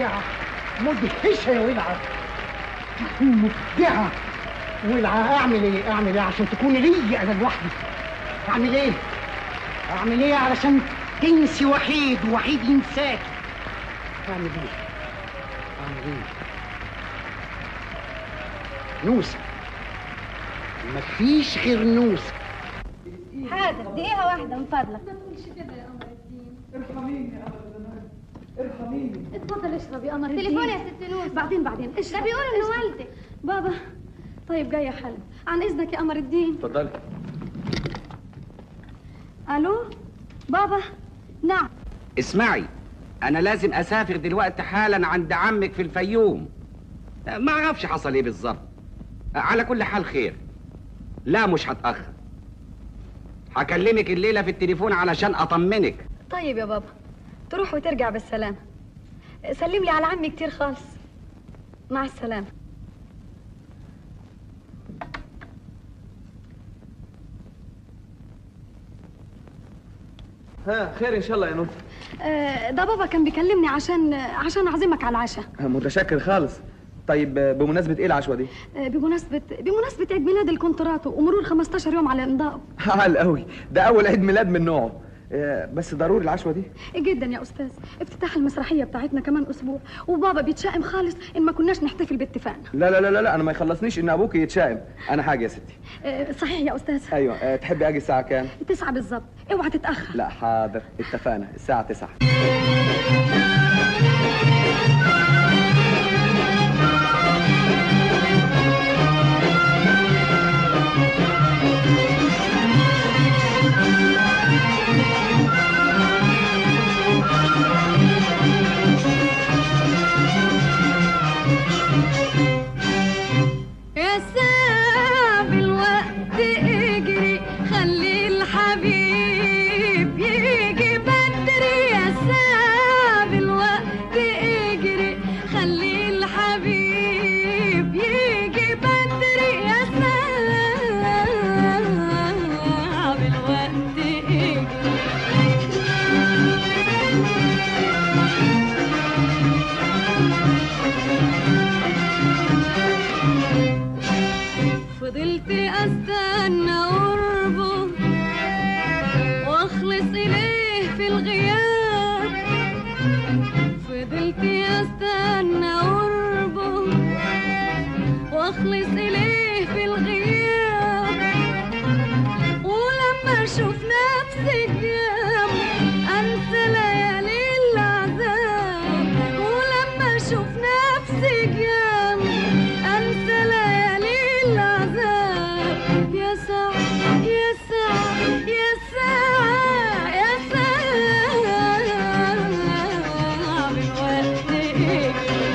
مبدعة مدهشة يا ولعة مبدعة ولعة اعمل ايه اعمل ايه عشان تكون لي انا لوحدي اعمل ايه اعمل ايه علشان تنسي وحيد ووحيد ينساك اعمل ايه اعمل ايه نوسة مفيش غير نوسة حاضر دقيقة واحدة من فضلك ارحميني يا ارحميني اتفضل اشرب يا قمر تليفون الدين. يا ست نوسة. بعدين بعدين اشرب ده بيقول إنه اشرب. والدك. بابا طيب جاية حالا عن إذنك يا قمر الدين اتفضلي ألو بابا نعم اسمعي انا لازم اسافر دلوقتي حالا عند عمك في الفيوم ما اعرفش حصل ايه بالظبط على كل حال خير لا مش هتاخر هكلمك الليله في التليفون علشان اطمنك طيب يا بابا تروح وترجع بالسلامة سلم لي على عمي كتير خالص مع السلامة ها خير ان شاء الله يا نوسة آه، ده بابا كان بيكلمني عشان عشان أعزمك على العشاء متشكر خالص طيب بمناسبة ايه العشوة دي؟ آه، بمناسبة بمناسبة عيد ميلاد الكونتراتو ومرور 15 يوم على إمضائه عال قوي ده أول عيد ميلاد من نوعه آه، بس ضروري العشوة دي جدا يا أستاذ افتتاح المسرحية بتاعتنا كمان أسبوع وبابا بيتشائم خالص إن ما كناش نحتفل باتفاقنا لا لا لا لا, لا أنا ما يخلصنيش إن أبوك يتشائم أنا حاجة يا ستي آه، صحيح يا أستاذ أيوه آه، تحبي أجي الساعة كام؟ تسعة بالظبط اوعى تتأخر لا حاضر اتفقنا الساعة 9 يا ساب الوقت اجري خلي الحبيب يجي بدري يا ساب الوقت اجري خلي الحبيب يجي بدري يا ساب الوقت اجري فضلت استنى قربه واخلص اليه في الغياب فضلت استنى قربه واخلص اليه في الغياب ولما اشوف نفسي جنبه انسى ليالي العذاب ولما اشوف نفسي جنبه انسى ليالي العذاب يا ساعة يا ساعة يا ساعة يا ساعة بالوقت إيه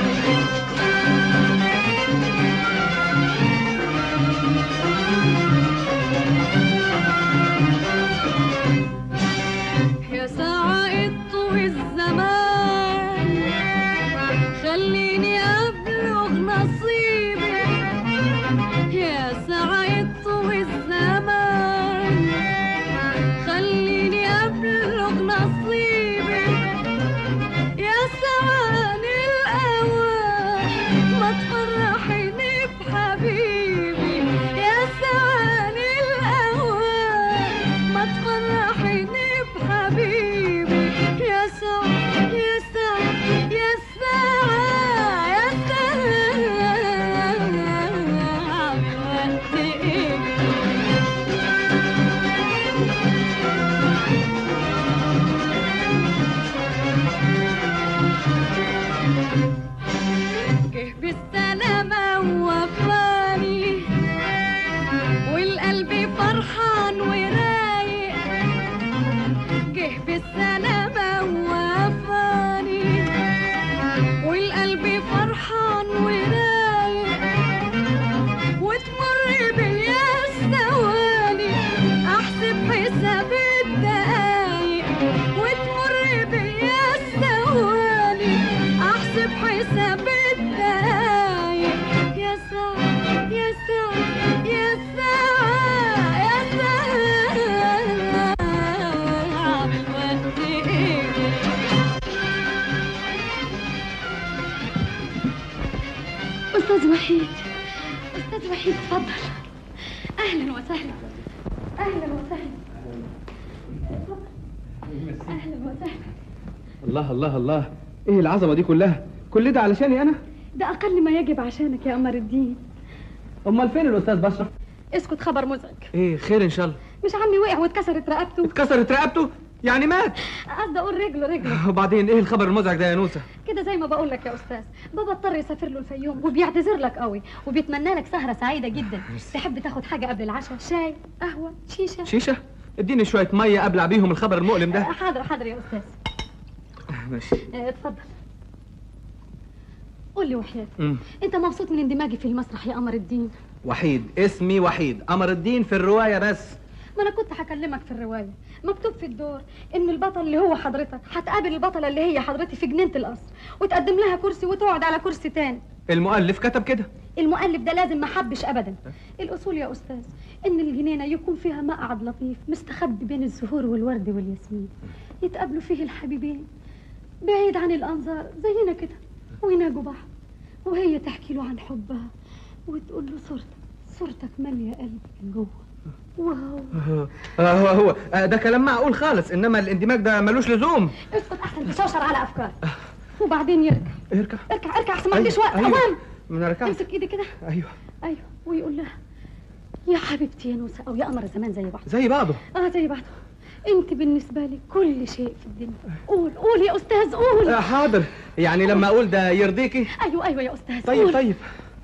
يا ساعة اطوي الزمان خليني أبلغ نصيبي يا ساعة اطوي الزمان خليني أبلغ نصيبي يا ثواني الأوان ما تفرحيني بحبيبي يا ثواني الأوان ما تفرحيني بحبيبي يا ساعة يا ساعة يا ساعة يا استاذ وحيد استاذ وحيد اتفضل اهلا وسهلا اهلا وسهلا اتفضل. اهلا وسهلا الله الله الله ايه العظمه دي كلها كل ده علشاني انا ده اقل ما يجب عشانك يا قمر الدين امال فين الاستاذ بشرف اسكت خبر مزعج ايه خير ان شاء الله مش عمي وقع واتكسرت رقبته اتكسرت رقبته يعني مات قصدي اقول رجله رجله وبعدين ايه الخبر المزعج ده يا نوسه كده زي ما بقول لك يا استاذ بابا اضطر يسافر له الفيوم وبيعتذر لك قوي وبيتمنى لك سهره سعيده جدا تحب تاخد حاجه قبل العشاء شاي قهوه شيشه شيشه اديني شويه ميه ابلع بيهم الخبر المؤلم ده حاضر حاضر يا استاذ ماشي اه، اتفضل قول لي وحياتك مم. انت مبسوط من اندماجي في المسرح يا قمر الدين وحيد اسمي وحيد قمر الدين في الروايه بس ما انا كنت هكلمك في الروايه مكتوب في الدور ان البطل اللي هو حضرتك هتقابل البطله اللي هي حضرتي في جنينه القصر وتقدم لها كرسي وتقعد على كرسي تاني المؤلف كتب كده المؤلف ده لازم ما حبش ابدا الاصول يا استاذ ان الجنينه يكون فيها مقعد لطيف مستخبي بين الزهور والورد والياسمين يتقابلوا فيه الحبيبين بعيد عن الانظار زينا كده ويناجوا بعض وهي تحكي له عن حبها وتقول له صورتك صورتك ماليه قلبي من جوه وهو آه هو هو آه ده كلام معقول خالص انما الاندماج ده ملوش لزوم اسكت احسن تشوشر على افكار وبعدين يرجع اركع اركع اركع احسن ما عنديش وقت أيوة. اوام من ركعت امسك ايدي كده ايوه ايوه ويقول لها يا حبيبتي يا نوسه او يا قمر زمان زي بعض زي بعضه اه زي بعض انت بالنسبه لي كل شيء في الدنيا قول قول يا استاذ قول آه حاضر يعني لما اقول ده يرضيكي ايوه ايوه يا استاذ طيب قول. طيب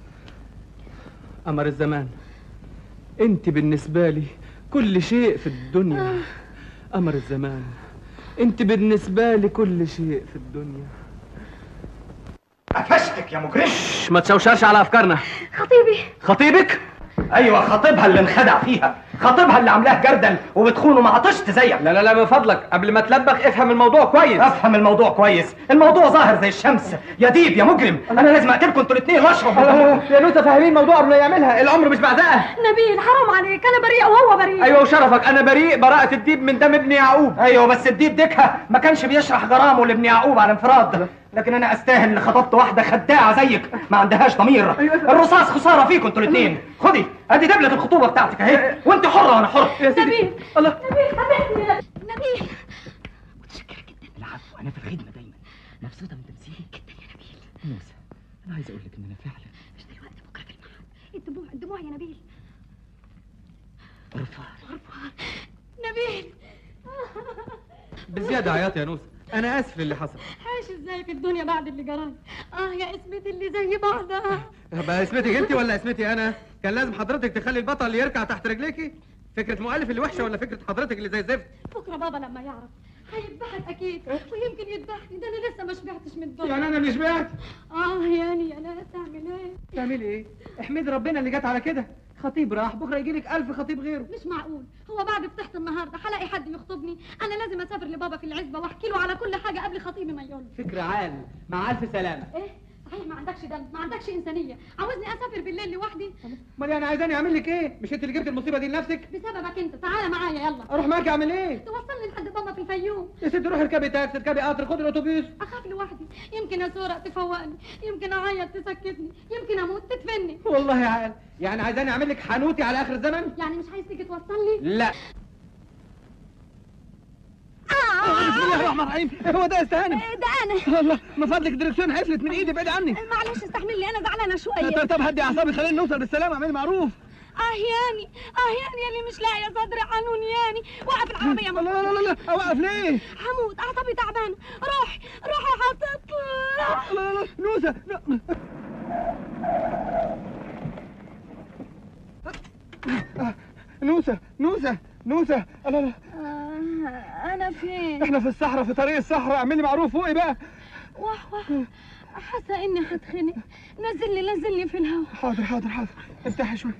قمر الزمان انت بالنسبة لي كل شيء في الدنيا قمر الزمان انت بالنسبة لي كل شيء في الدنيا قفشتك يا مجرم ما تشوشرش على افكارنا خطيبي خطيبك ايوه خطيبها اللي انخدع فيها خطيبها اللي عاملاه جردل وبتخونه مع طشت زيك لا لا لا من فضلك قبل ما تلبخ افهم الموضوع كويس افهم الموضوع كويس الموضوع ظاهر زي الشمس يا ديب يا مجرم انا لازم اقتلكم انتوا الاثنين واشرب يا نوسه فاهمين الموضوع قبل ما يعملها الامر مش بعزقه نبيل حرام عليك انا بريئه وهو بريء ايوه وشرفك انا بريء براءة الديب من دم ابن يعقوب ايوه بس الديب ديكها ما كانش بيشرح غرامه لابن يعقوب على انفراد لكن انا استاهل اللي خطبت واحده خداعه زيك ما عندهاش ضمير الرصاص خساره فيكم انتوا الاثنين خدي ادي دبله الخطوبه بتاعتك اهي وانت حره وانا حر نبيل الله نبيل حبيبتي نبيل العفو انا في الخدمه دايما مبسوطه من تمثيلي جدا يا نبيل نوسه انا عايز اقول لك ان انا فعلا مش دلوقتي بكره في المعهد الدموع الدموع يا نبيل غرفان غرفان نبيل بزيادة عياط يا نوسه انا اسف للي حصل عايش ازاي في الدنيا بعد اللي جرالي اه يا اسمتي اللي زي بعضها بقى اسمتك انت ولا اسمتي انا كان لازم حضرتك تخلي البطل اللي يركع تحت رجليكي فكره مؤلف اللي وحشه ولا فكره حضرتك اللي زي الزفت بكره بابا لما يعرف هيذبحك اكيد ويمكن يذبحني ده انا لسه ما شبعتش من الدنيا يعني انا اللي شبعت اه يعني يا ناس اعمل ايه تعملي ايه احمدي ربنا اللي جت على كده خطيب راح بكره يجي لك ألف خطيب غيره مش معقول هو بعد فتحة النهارده هلاقي حد يخطبني انا لازم اسافر لبابا في العزبه واحكي له على كل حاجه قبل خطيبي ما يقول فكره عال مع ألف سلامه ايه صحيح ما عندكش دم ما عندكش انسانيه عاوزني اسافر بالليل لوحدي امال يعني عايزاني اعمل لك ايه مش انت اللي جبت المصيبه دي لنفسك بسببك انت تعالى معايا يلا اروح معاك اعمل ايه توصلني لحد بابا في الفيوم يا ستي روحي اركبي تاكسي اركبي قطر خدي الاتوبيس اخاف لوحدي يمكن اسورق تفوقني يمكن اعيط تسكتني يمكن اموت تدفني والله يا عال يعني عايزاني اعمل لك حانوتي على اخر الزمن يعني مش عايز تيجي توصلني لا بسم الله الرحمن الرحيم هو ده استهانم ده انا الله من فضلك الدركسيون حفلت من ايدي بعيد عني معلش استحمل لي انا زعلانه شويه طب طب هدي اعصابي خلينا نوصل بالسلامه اعملي معروف اه ياني اه ياني اللي مش لاقيه صدري عنون ياني وقف العربيه لا لا لا لا اوقف ليه هموت اعصابي تعبانه روح روح هتطلع لا لا لا نوسه لا. آه، نوسه نوسه نوسه لا لا آه انا فين احنا في الصحراء في طريق الصحراء اعملي معروف فوقي بقى واه واه حاسه اني هتخنق نزل لي نزل لي في الهواء حاضر حاضر حاضر افتحي شوي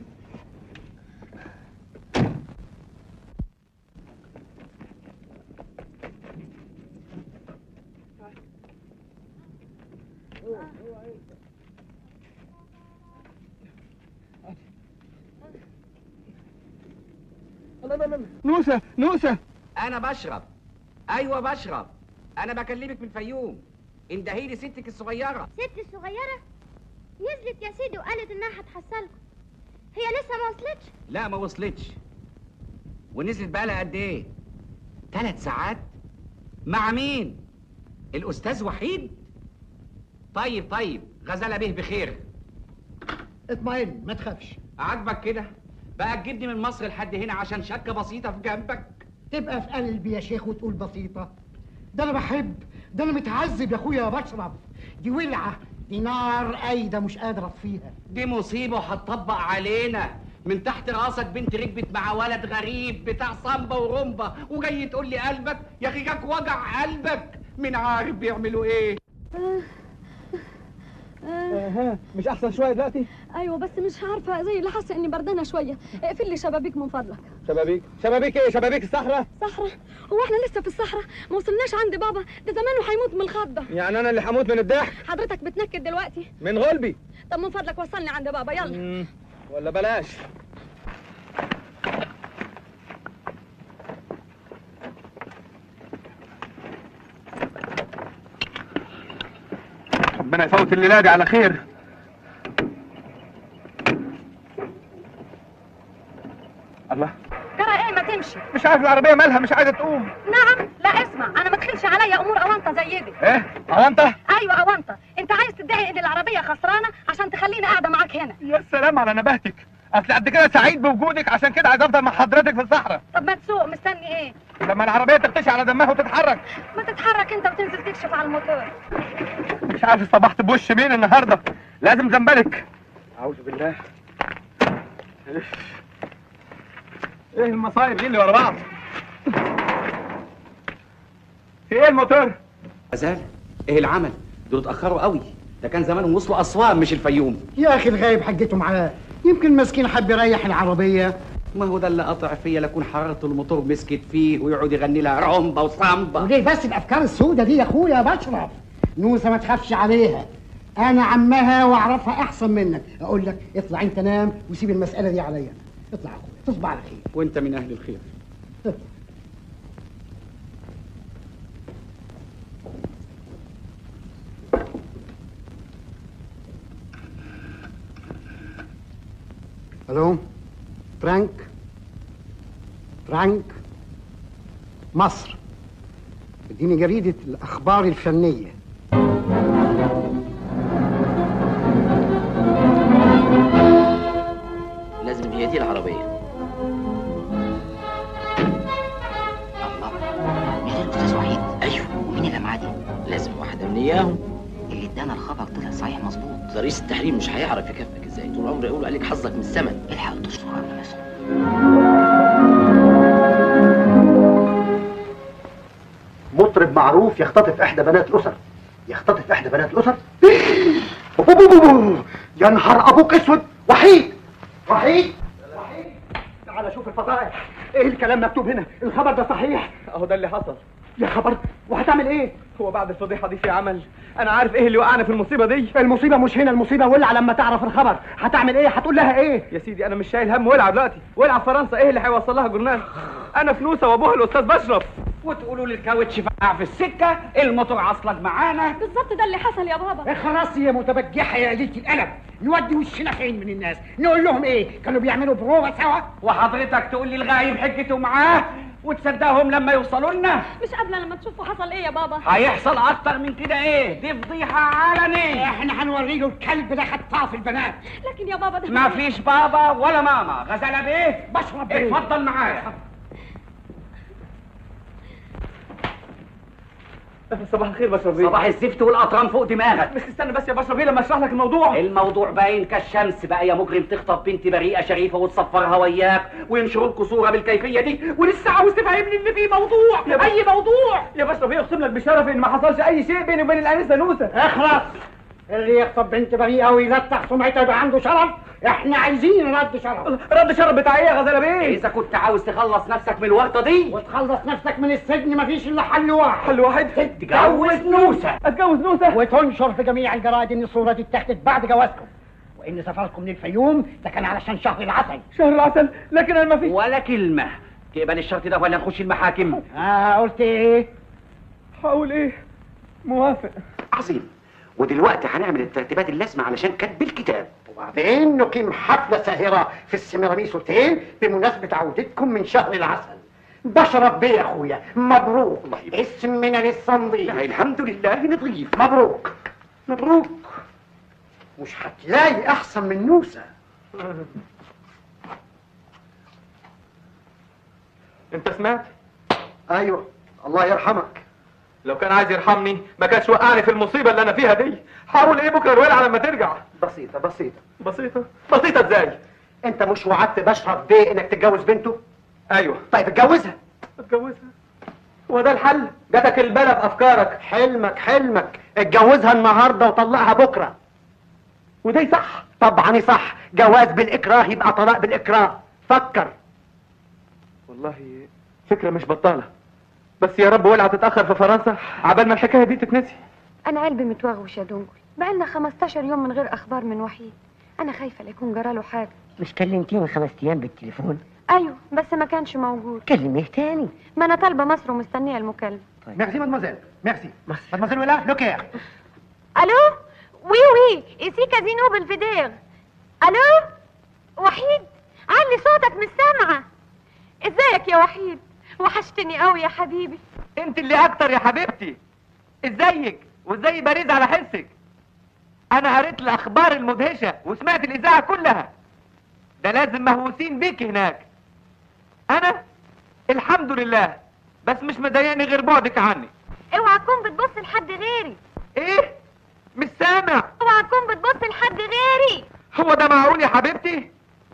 نوسة نوسة انا بشرب ايوه بشرب انا بكلمك من الفيوم اندهيلي ستك الصغيره ست الصغيرة نزلت يا سيدي وقالت انها هتحصلكم هي لسه ما وصلتش لا ما وصلتش ونزلت بقالها قد ايه ثلاث ساعات مع مين الاستاذ وحيد طيب طيب غزاله به بخير اطمئن ما تخافش عاجبك كده بقى تجيبني من مصر لحد هنا عشان شكه بسيطه في جنبك تبقى في قلبي يا شيخ وتقول بسيطة ده أنا بحب ده أنا متعذب يا أخويا بشرب دي ولعة دي نار قايدة مش قادر أطفيها دي مصيبه وهتطبق علينا من تحت راسك بنت ركبت مع ولد غريب بتاع صامبا ورمبا وجاي تقول لي قلبك يا اخي جاك وجع قلبك مين عارف بيعملوا ايه آه. مش احسن شويه دلوقتي ايوه بس مش عارفه زي اللي حاسه اني بردانه شويه اقفل لي شبابيك من فضلك شبابيك شبابيك ايه شبابيك الصحراء صحراء هو احنا لسه في الصحراء ما وصلناش عند بابا ده زمانه هيموت من الخضه يعني انا اللي هموت من الضحك حضرتك بتنكد دلوقتي من غلبي طب من فضلك وصلني عند بابا يلا مم. ولا بلاش ربنا يفوت الليله دي على خير الله ترى ايه ما تمشي مش عارف العربيه مالها مش عايزه تقوم نعم لا اسمع انا ما تدخلش عليا امور اونطه زي دي ايه هو انت ايوه اونطه انت عايز تدعي ان العربيه خسرانه عشان تخليني قاعده معاك هنا يا سلام على نباهتك اصل قد كده سعيد بوجودك عشان كده عايز افضل مع حضرتك في الصحراء طب ما تسوق مستني ايه لما العربيه تختشي على دمها وتتحرك ما تتحرك انت وتنزل تكشف على الموتور مش عارف صبحت بوش مين النهارده لازم زنبلك اعوذ بالله ايه إيه المصايب دي اللي ورا بعض في ايه الموتور غزال ايه العمل دول اتاخروا قوي ده كان زمانهم وصلوا اسوان مش الفيوم يا أخي الغايب حجته معاه يمكن مسكين حب يريح العربية ما هو ده اللي قطع فيا لكون حرارة الموتور مسكت فيه ويقعد يغني لها رامبا وصامبا وليه بس الأفكار السودة دي يا أخويا بشرب نوسة ما تخافش عليها أنا عمها وأعرفها أحسن منك أقول لك اطلع أنت نام وسيب المسألة دي عليا أنا. اطلع يا أخويا تصبح على خير وانت من اهل الخير ألو فرانك فرانك مصر اديني جريدة الأخبار الفنية لازم هي دي العربية مش ده الاستاذ وحيد ايوه ومين اللي معاه دي لازم واحدة من اياهم اللي ادانا الخبر طلع صحيح مظبوط رئيس التحرير مش هيعرف يكافئك ازاي طول عمره يقول عليك حظك من السمن الحق تستر على نفسك مطرب معروف يختطف إحدى بنات الأسر يختطف إحدى بنات الأسر أوه، أوه، أوه، أوه. يا نهار أبوك أسود وحيد وحيد وحيد تعال شوف الفضائح إيه الكلام مكتوب هنا الخبر ده صحيح اهو ده اللي حصل يا خبر وهتعمل إيه هو بعد الفضيحه دي في عمل انا عارف ايه اللي وقعنا في المصيبه دي المصيبة مش هنا المصيبة ولع لما تعرف الخبر هتعمل ايه هتقول لها ايه يا سيدي انا مش شايل هم ولع دلوقتي ولع في فرنسا ايه اللي هيوصل لها جورنال انا فلوسه وابوها الاستاذ بشرف وتقولوا لي الكاوتش فقع في السكة الموتور عصلك معانا بالظبط ده اللي حصل يا بابا خلاص يا متبجحة يا ليلة القلم نودي وشنا فين من الناس نقول لهم ايه كانوا بيعملوا بروفة سوا وحضرتك تقول لي الغايب حجته معاه وتصدقهم لما يوصلوا لنا مش قابله لما تشوفوا حصل ايه يا بابا هيحصل اكتر من كده ايه دي فضيحة علنية احنا هنوري له الكلب ده خطاف البنات لكن يا بابا ده ما فيش بابا ولا ماما غزالة بيه بشرب ايه اتفضل معايا صباح الخير بشرف بيه صباح الزفت والاطران فوق دماغك بس استنى بس يا بشرف بيه لما اشرح لك الموضوع الموضوع باين كالشمس بقى يا مجرم تخطب بنت بريئه شريفه وتصفرها وياك وينشروا لكم صوره بالكيفيه دي ولسه عاوز تفهمني ان في موضوع يا بس- اي موضوع يا بشرف بيه اقسم لك بشرف ان ما حصلش اي شيء بيني وبين الانسه نوسه اخلص اللي يخطب بنت بريئة ويلتح سمعتها يبقى عنده شرف احنا عايزين رد شرف رد شرف بتاع ايه يا غزاله بيه اذا كنت عاوز تخلص نفسك من الورطه دي وتخلص نفسك من السجن مفيش الا حل واحد حل واحد تتجوز نوسه اتجوز نوسه وتنشر في جميع الجرائد ان الصورة دي اتاخدت بعد جوازكم وان سفركم للفيوم ده كان علشان شهر العسل شهر العسل لكن انا ما فيش ولا كلمه تقبل الشرط ده ولا نخش المحاكم اه قلت ايه هقول ايه موافق عظيم ودلوقتي هنعمل الترتيبات اللازمه علشان كتب الكتاب وبعدين نقيم حفلة ساهرة في السميراميس اوتيل بمناسبة عودتكم من شهر العسل بشرف بيه يا اخويا مبروك اسمنا للصنديق الحمد لله نضيف مبروك مبروك مش هتلاقي احسن من نوسة انت سمعت ايوه الله يرحمك لو كان عايز يرحمني ما كانش وقعني في المصيبه اللي انا فيها دي هقول ايه بكره الولع لما ترجع بسيطة بسيطة بسيطه بسيطه ازاي انت مش وعدت بشرف بيه انك تتجوز بنته ايوه طيب اتجوزها اتجوزها هو ده الحل جاتك البلا في افكارك حلمك حلمك اتجوزها النهارده وطلقها بكره وده صح طبعا صح جواز بالاكراه يبقى طلاق بالاكراه فكر والله فكره مش بطاله بس يا رب ولع تتاخر في فرنسا عبال ما الحكايه دي تتنسي انا قلبي متوغوش يا دنجل بقالنا 15 يوم من غير اخبار من وحيد انا خايفه لا يكون جراله حاجه مش كلمتيه من خمس ايام بالتليفون ايوه بس ما كانش موجود كلميه تاني ما انا طالبه مصر ومستنيه المكالمه ميرسي مادموزيل ميرسي مادموزيل ولا لوكير الو وي وي ايسي كازينو بالفيدير الو وحيد علي صوتك مش سامعه ازيك يا وحيد وحشتني قوي يا حبيبي انت اللي اكتر يا حبيبتي ازيك وازاي بريد على حسك انا قريت الاخبار المدهشه وسمعت الاذاعه كلها ده لازم مهووسين بيك هناك انا الحمد لله بس مش مضايقني غير بعدك عني اوعى تكون بتبص لحد غيري ايه مش سامع اوعى تكون بتبص لحد غيري هو ده معقول يا حبيبتي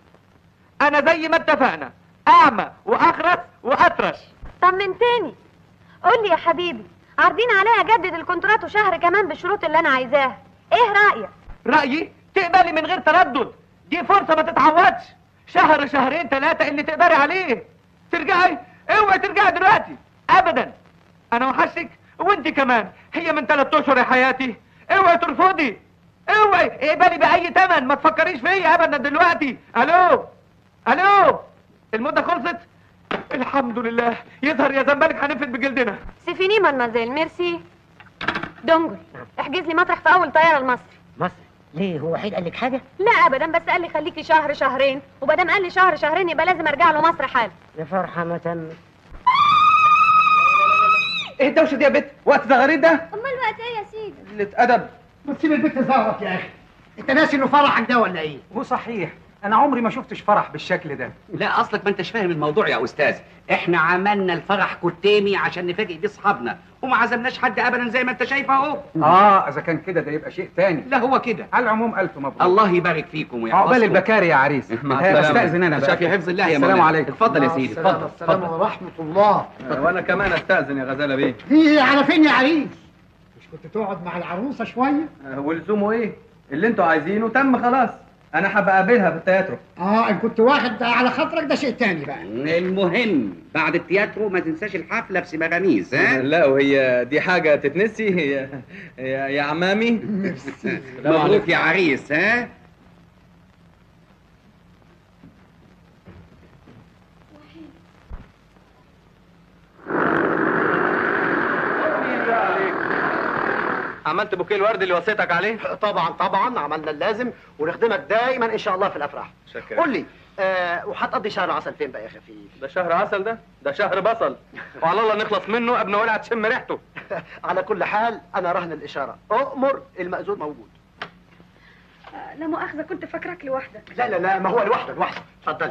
انا زي ما اتفقنا اعمى واخرس واطرش طمنتني قول لي يا حبيبي عارضين عليا اجدد الكونترات شهر كمان بالشروط اللي انا عايزاها ايه رايك رايي تقبلي من غير تردد دي فرصه ما تتعوضش شهر شهرين ثلاثه اللي تقدري عليه ترجعي اوعي ترجعي دلوقتي ابدا انا وحشك وانت كمان هي من ثلاث اشهر يا حياتي اوعي ترفضي اوعي اقبلي باي ثمن ما تفكريش فيا ابدا دلوقتي الو الو المده خلصت الحمد لله يظهر يا زنبلك هنفد بجلدنا سيفيني مادمازيل ميرسي دونجل احجز لي مطرح في اول طياره لمصر مصر ليه هو وحيد قال لك حاجه لا ابدا بس قال لي خليكي شهر شهرين وبدام قال لي شهر شهرين يبقى لازم ارجع له مصر حالا يا فرحه ما تمت ايه الدوشه دي يا بت وقت زغاريد ده امال الوقت ايه يا سيدي قله ادب ما تسيب البنت تزغرط يا اخي انت ناسي انه فرحك ده ولا ايه هو صحيح انا عمري ما شفتش فرح بالشكل ده لا اصلك ما انتش فاهم الموضوع يا استاذ احنا عملنا الفرح كتيمي عشان نفاجئ بيه اصحابنا وما عزمناش حد ابدا زي ما انت شايف اهو اه اذا كان كده ده يبقى شيء تاني لا هو كده على العموم الف مبروك الله يبارك فيكم ويحفظكم عقبال البكاري يا عريس مع ها، السلامة. استاذن انا بقى شافي حفظ الله يا السلام مولانا. عليكم اتفضل يا سيدي اتفضل السلام ورحمه الله وانا كمان استاذن يا غزاله بيه دي على فين يا عريس مش كنت تقعد مع العروسه شويه ولزومه ايه اللي انتوا عايزينه تم خلاص انا هبقى اقابلها في التياترو اه ان كنت واخد على خاطرك ده شيء تاني بقى المهم بعد التياترو ما تنساش الحفله في سيماغاميس ها لا وهي دي حاجه تتنسي هي يا, يا عمامي مبروك يا عريس ها عملت بوكيه الورد اللي وصيتك عليه طبعا طبعا عملنا اللازم ونخدمك دايما ان شاء الله في الافراح شكرا قول لي آه وهتقضي شهر عسل فين بقى يا خفيف ده شهر عسل ده ده شهر بصل وعلى الله نخلص منه قبل ما ولع تشم ريحته على كل حال انا رهن الاشاره اؤمر المأذون موجود لا مؤاخذه كنت فاكراك لوحدك لا لا لا ما هو لوحده لوحده اتفضل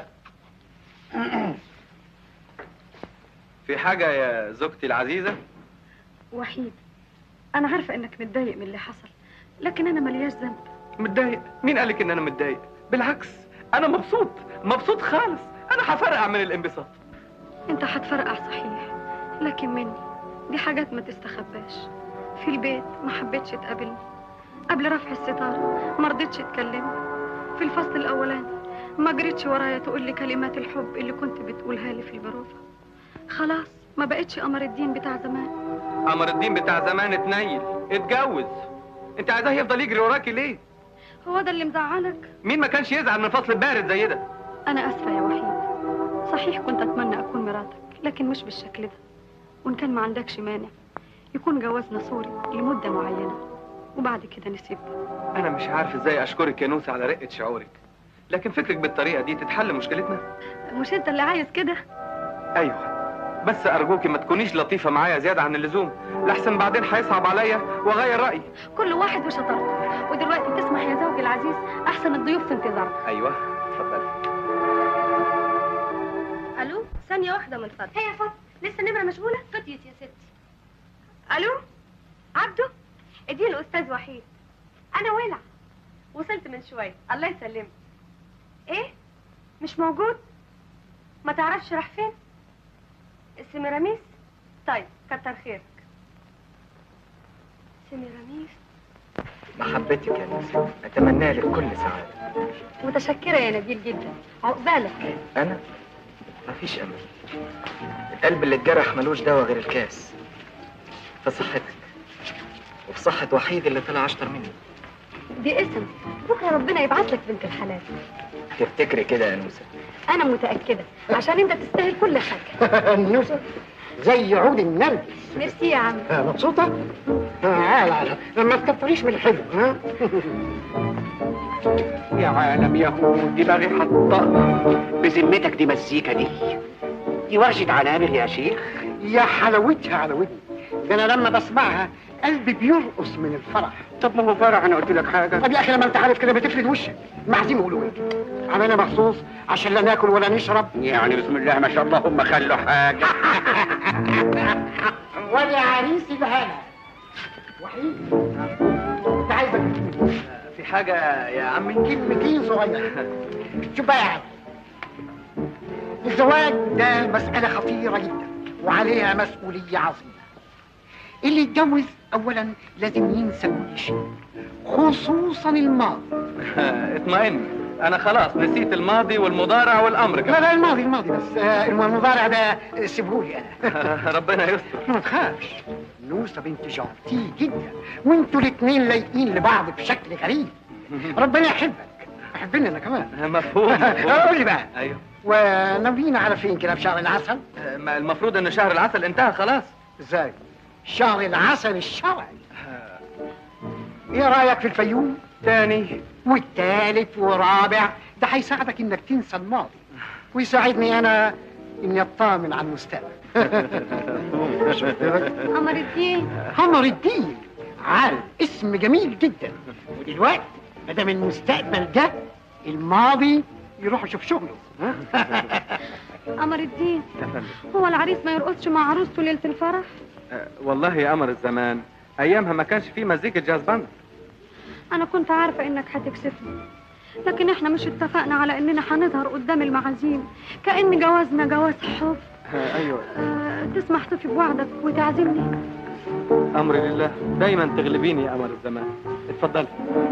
في حاجه يا زوجتي العزيزه وحيد انا عارفه انك متضايق من اللي حصل لكن انا ملياش ذنب متضايق مين قالك ان انا متضايق بالعكس انا مبسوط مبسوط خالص انا هفرقع من الانبساط انت هتفرقع صحيح لكن مني دي حاجات ما تستخباش في البيت ما حبيتش تقابلني قبل رفع الستارة ما رضيتش تكلمني في الفصل الأولاني ما جريتش ورايا تقول لي كلمات الحب اللي كنت بتقولها لي في البروفة خلاص ما بقتش قمر الدين بتاع زمان قمر الدين بتاع زمان اتنيل اتجوز انت عايزاه يفضل يجري وراكي ليه هو ده اللي مزعلك مين ما كانش يزعل من فصل بارد زي ده أنا آسفة يا وحيد صحيح كنت أتمنى أكون مراتك لكن مش بالشكل ده وإن كان ما عندكش مانع يكون جوازنا صوري لمدة معينة وبعد كده نسيبه انا مش عارف ازاي اشكرك يا نوسة على رقة شعورك لكن فكرك بالطريقة دي تتحل مشكلتنا مش انت اللي عايز كده ايوه بس ارجوكي ما تكونيش لطيفة معايا زيادة عن اللزوم لحسن بعدين هيصعب عليا واغير رأيي كل واحد وشطارته ودلوقتي تسمح يا زوجي العزيز احسن الضيوف في انتظارك ايوه اتفضلي الو ثانيه واحده من فضلك هي يا فضل لسه النمره مشغوله فضيت يا ستي الو عبده اديني الاستاذ وحيد انا ولع وصلت من شويه الله يسلمك ايه مش موجود ما تعرفش راح فين السميراميس طيب كتر خيرك سميراميس محبتك يا نوسة أتمنى لك كل سعادة متشكره يا نبيل جدا عقبالك أنا مفيش أمل القلب اللي اتجرح ملوش دواء غير الكاس في صحتك وفي صحة وحيد اللي طلع أشطر مني دي اسم بكره ربنا يبعت لك بنت الحلال تفتكري كده يا نوسة انا متاكده عشان انت تستاهل كل حاجه النوسة زي عود النرجس ميرسي يا عم آه، مبسوطة؟ آه عال عال ما تكتريش من الحلو ها؟ يا عالم يا هو دماغي حطأ بذمتك دي مزيكا دي دي ورشة عنابر يا شيخ يا حلاوتها على ودني ده انا لما بسمعها قلبي بيرقص من الفرح طب ما هو فرح انا قلت لك حاجة طب يا اخي لما انت عارف كده بتفرد وشك معزيم يقولوا ايه عملنا مخصوص عشان لا ناكل ولا نشرب يعني بسم الله ما شاء الله هم خلوا حاجة ولا عريسي بهنا وحيد انت عايزك في حاجة يا عمي كلمتين صغيرة شوف بقى يا عم الزواج ده مسألة خطيرة جدا وعليها مسؤولية عظيمة اللي يتجوز أولا لازم ينسى كل شيء خصوصا الماضي اطمئن انا خلاص نسيت الماضي والمضارع والامر لا كمان لا الماضي الماضي بس آه، المضارع ده سيبهولي أنا ربنا يستر ما تخافش نوسة بنت جارتي جدا وانتوا الاتنين لايقين لبعض بشكل غريب ربنا يحبك احبني انا كمان مفهوم مفهوم. قول لي بقى ايوه وناويين على فين كده في شهر العسل ما المفروض ان شهر العسل انتهى خلاص ازاي شهر العسل الشرعي ايه رايك في الفيوم تاني والتالت ورابع ده هيساعدك انك تنسى الماضي ويساعدني انا اني اطمن على المستقبل قمر الدين قمر الدين عال اسم جميل جدا ودلوقتي ما دام المستقبل جه الماضي يروح يشوف شغله ها؟ قمر الدين يا فندم هو العريس ما يرقصش مع عروسته ليله الفرح أه، والله يا قمر الزمان ايامها ما كانش فيه مزيكة جاز باند انا كنت عارفه انك هتكسفني لكن احنا مش اتفقنا على اننا هنظهر قدام المعازيم كأن جوازنا جواز حب أه، ايوه أه تسمح تفي بوعدك وتعزمني امري لله دايما تغلبيني يا قمر الزمان اتفضلي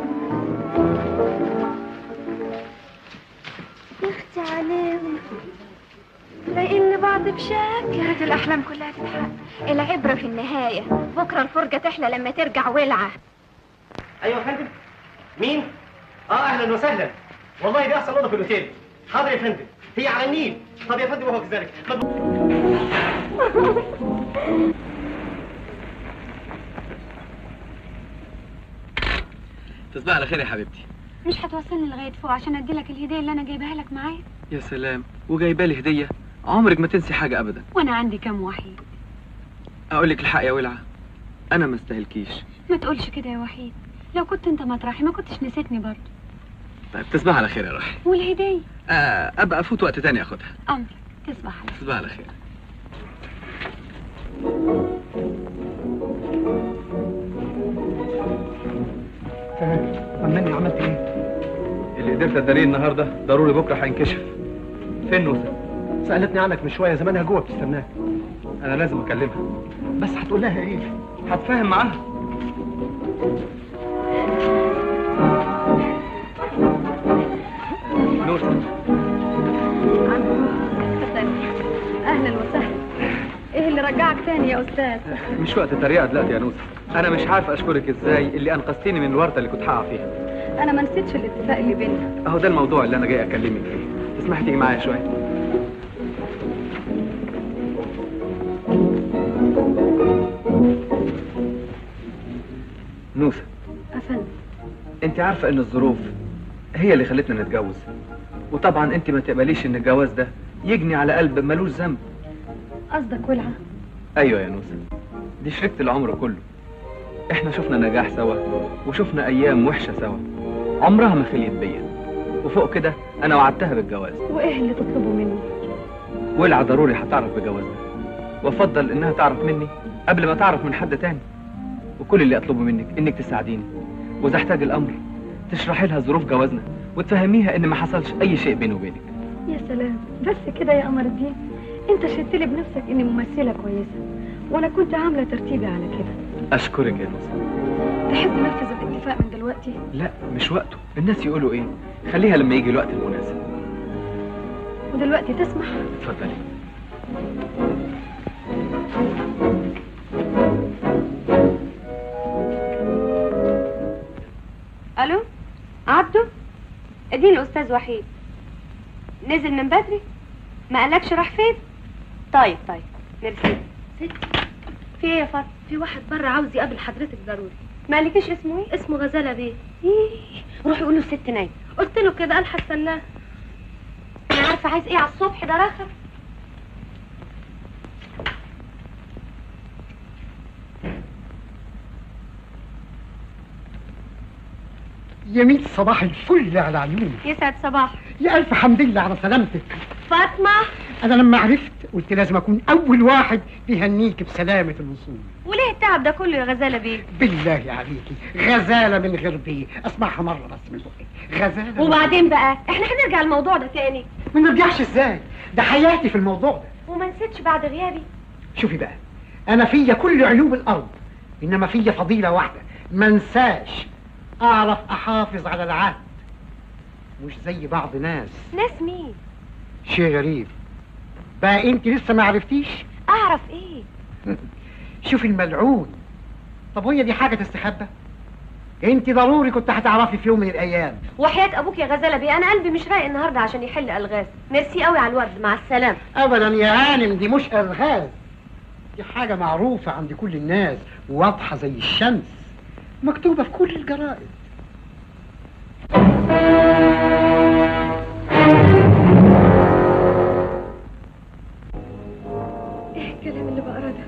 يا اختي عليهم لاقيين لبعض بشكل يا ريت الاحلام كلها تتحقق العبره في النهايه بكره الفرجه تحلى لما ترجع ولعه ايوه يا فندم مين اه اهلا وسهلا والله دي احسن اوضه في الاوتيل حاضر يا فندم هي على النيل طب يا فندم وهو كذلك تصبح على خير يا حبيبتي مش هتوصلني لغايه فوق عشان اديلك الهديه اللي انا جايبها لك معايا يا سلام وجايبه لي هديه عمرك ما تنسي حاجه ابدا وانا عندي كام وحيد اقول لك الحق يا ولعه انا ما استاهلكيش ما تقولش كده يا وحيد لو كنت انت مطرحي ما كنتش نسيتني برضه طيب تصبح على خير يا روحي والهديه آه ابقى افوت وقت تاني اخدها امر تصبح على تصبح على خير طمني عملت ايه؟ اللي قدرت اداريه النهارده ضروري بكره هينكشف فين نوسه سالتني عنك من شويه زمانها جوه بتستناك انا لازم اكلمها بس هتقول لها ايه؟ هتفاهم معاها نوسه اهلا وسهلا ايه اللي رجعك تاني يا استاذ مش وقت التريقه دلوقتي يا نوسه انا مش عارف اشكرك ازاي اللي انقذتيني من الورطه اللي كنت هقع فيها انا ما نسيتش الاتفاق اللي بيننا اهو ده الموضوع اللي انا جاي اكلمك فيه تسمحي تيجي معايا شويه نوسه افندم انت عارفه ان الظروف هي اللي خلتنا نتجوز وطبعا انت ما تقبليش ان الجواز ده يجني على قلب ملوش ذنب قصدك ولعه ايوه يا نوسه دي شريكة العمر كله احنا شفنا نجاح سوا وشفنا ايام وحشه سوا عمرها ما خليت بيا وفوق كده انا وعدتها بالجواز وايه اللي تطلبه مني ولع ضروري هتعرف بجوازنا وافضل انها تعرف مني قبل ما تعرف من حد تاني وكل اللي اطلبه منك انك تساعديني واذا احتاج الامر تشرحي لها ظروف جوازنا وتفهميها ان ما حصلش اي شيء بيني وبينك يا سلام بس كده يا قمر الدين انت شدت لي بنفسك اني ممثله كويسه وانا كنت عامله ترتيبي على كده اشكرك يا نوسه تحب ننفذ الاتفاق من دلوقتي لا مش وقته الناس يقولوا ايه خليها لما يجي الوقت المناسب ودلوقتي تسمح اتفضلي الو عبده اديني الاستاذ وحيد نزل من بدري ما قالكش راح فين طيب طيب ميرسي في ايه يا فاطمه في واحد بره عاوز يقابل حضرتك ضروري ما قالكيش اسمه ايه اسمه غزاله بيه روحي قول له الست نايمه قلت له كده قال هستناه انا عارفه عايز ايه على الصبح ده رخر يا ميت صباح الفل على عيوني يسعد صباح يا ألف حمد لله على سلامتك فاطمه أنا لما عرفت قلت لازم أكون أول واحد بيهنيك بسلامة الوصول وليه التعب ده كله يا غزاله بيه بالله عليكي غزالة من غير بيه أسمعها مرة بس من بقك غزالة من- وبعدين بقى احنا هنرجع الموضوع ده تاني ما نرجعش إزاي ده حياتي في الموضوع ده وما نسيتش بعد غيابي شوفي بقى أنا فيا كل عيوب الأرض إنما فيا فضيلة واحدة ما انساش أعرف أحافظ على العهد مش زي بعض ناس ناس مين شيء غريب بقى انت لسه ما عرفتيش اعرف ايه شوفي الملعون طب وهي دي حاجه تستخبى انت ضروري كنت هتعرفي في يوم من الايام وحياة ابوك يا غزالة بيه انا قلبي مش رايق النهارده عشان يحل الغاز ميرسي قوي على الورد مع السلامة ابدا يا هانم دي مش الغاز دي حاجه معروفه عند كل الناس واضحه زي الشمس مكتوبه في كل الجرائد ايه الكلام اللي بقراه ده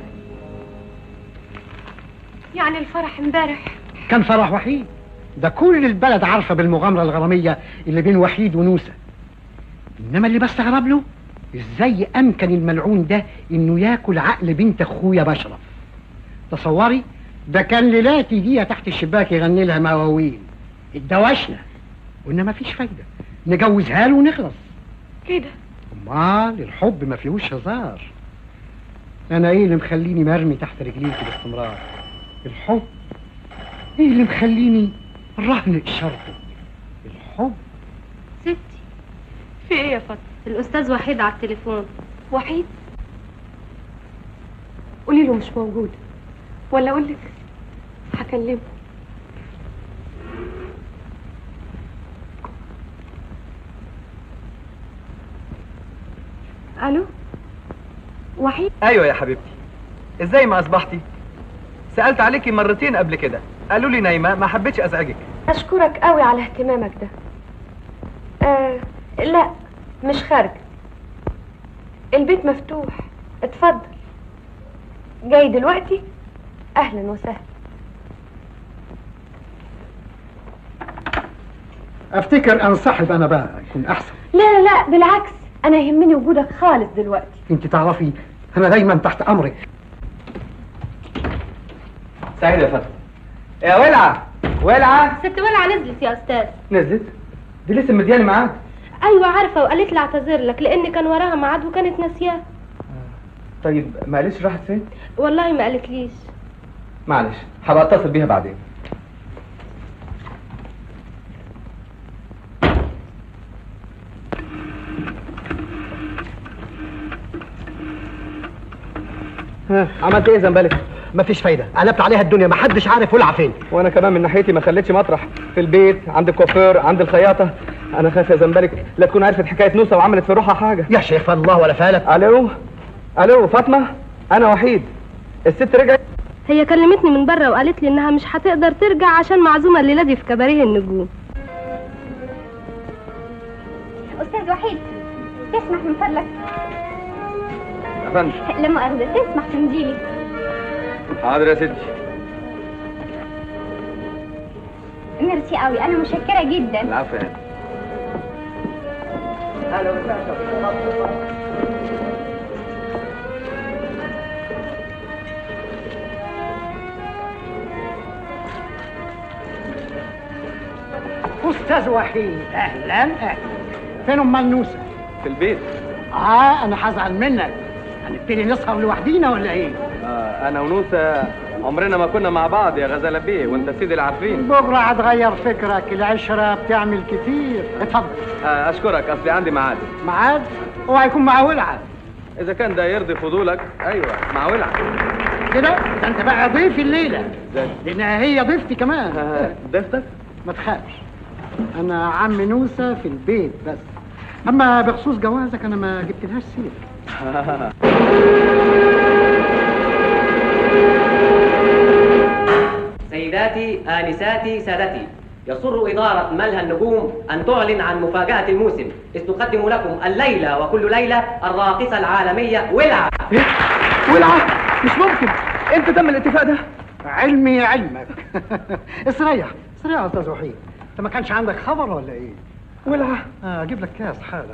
يعني الفرح امبارح كان فرح وحيد ده كل البلد عارفه بالمغامره الغراميه اللي بين وحيد ونوسه انما اللي بستغرب له ازاي امكن الملعون ده انه ياكل عقل بنت اخويا بشرف تصوري ده كان ليلاتي دي تحت الشباك يغني لها مواويل اتدوشنا قلنا مفيش فايده نجوزها له ونخلص كده امال الحب ما فيهوش هزار انا ايه اللي مخليني مرمي تحت رجليكي باستمرار الحب ايه اللي مخليني رهن شرطه الحب ستي في ايه يا فاطمة الاستاذ وحيد على التليفون وحيد قولي له مش موجود ولا اقول لك هكلمه الو وحيد ايوه يا حبيبتي ازاي ما اصبحتي سالت عليكي مرتين قبل كده قالوا لي نايمه ما حبيتش ازعجك اشكرك قوي على اهتمامك ده آه لا مش خارج البيت مفتوح اتفضل جاي دلوقتي اهلا وسهلا افتكر انسحب انا بقى يكون احسن لا لا لا بالعكس انا يهمني وجودك خالص دلوقتي انت تعرفي انا دايما تحت امرك سعيد يا فندم يا ولعه ولعه ست ولعة نزلت يا استاذ نزلت دي لسه مدياني معاك ايوه عارفه وقالت لي اعتذر لك لان كان وراها ميعاد وكانت ناسياه طيب ما قالتش راحت فين والله ما قالتليش معلش هبقى اتصل بيها بعدين عملت ايه زنبلك؟ مفيش فايدة، قلبت عليها الدنيا محدش عارف ولع فين وانا كمان من ناحيتي ما خليتش مطرح في البيت عند الكوافير عند الخياطه انا خايف يا زنبلك لا تكون عرفت حكايه نوسه وعملت في روحها حاجه يا شيخ فالله ولا فالك الو الو فاطمه انا وحيد الست رجعت هي كلمتني من بره وقالت لي انها مش هتقدر ترجع عشان معزومه الليله دي في كباريه النجوم استاذ وحيد تسمح من فضلك يا فندم لا مؤاخذة تسمح تنجيلي حاضر يا ستي ميرسي قوي انا متشكرة جدا العفو يا استاذ وحيد اهلا اهلا فين ام النوسه في البيت اه انا هزعل منك هنبتدي نسهر لوحدينا ولا ايه آه انا ونوسة عمرنا ما كنا مع بعض يا غزالة بيه وانت سيدي العارفين بكره هتغير فكرك العشره بتعمل كتير اتفضل آه اشكرك اصلي عندي ميعاد ميعاد اوعى يكون مع ولعه اذا كان ده يرضي فضولك ايوه مع ولع كده ده انت بقى ضيفي الليله ازاي لانها هي ضيفتي كمان ضيفتك ما تخافش انا عم نوسه في البيت بس اما بخصوص جوازك انا ما جبتلهاش سيره سيداتي آنساتي سادتي يسر إدارة ملهى النجوم أن تعلن عن مفاجأة الموسم إذ تقدم لكم الليلة وكل ليلة الراقصة العالمية ولعة ولعه مش ممكن انت تم الاتفاق ده علمي علمك استريح استريح يا استاذ وحيد انت ما كانش عندك خبر ولا ايه ولعه اه اجيب لك كاس حالا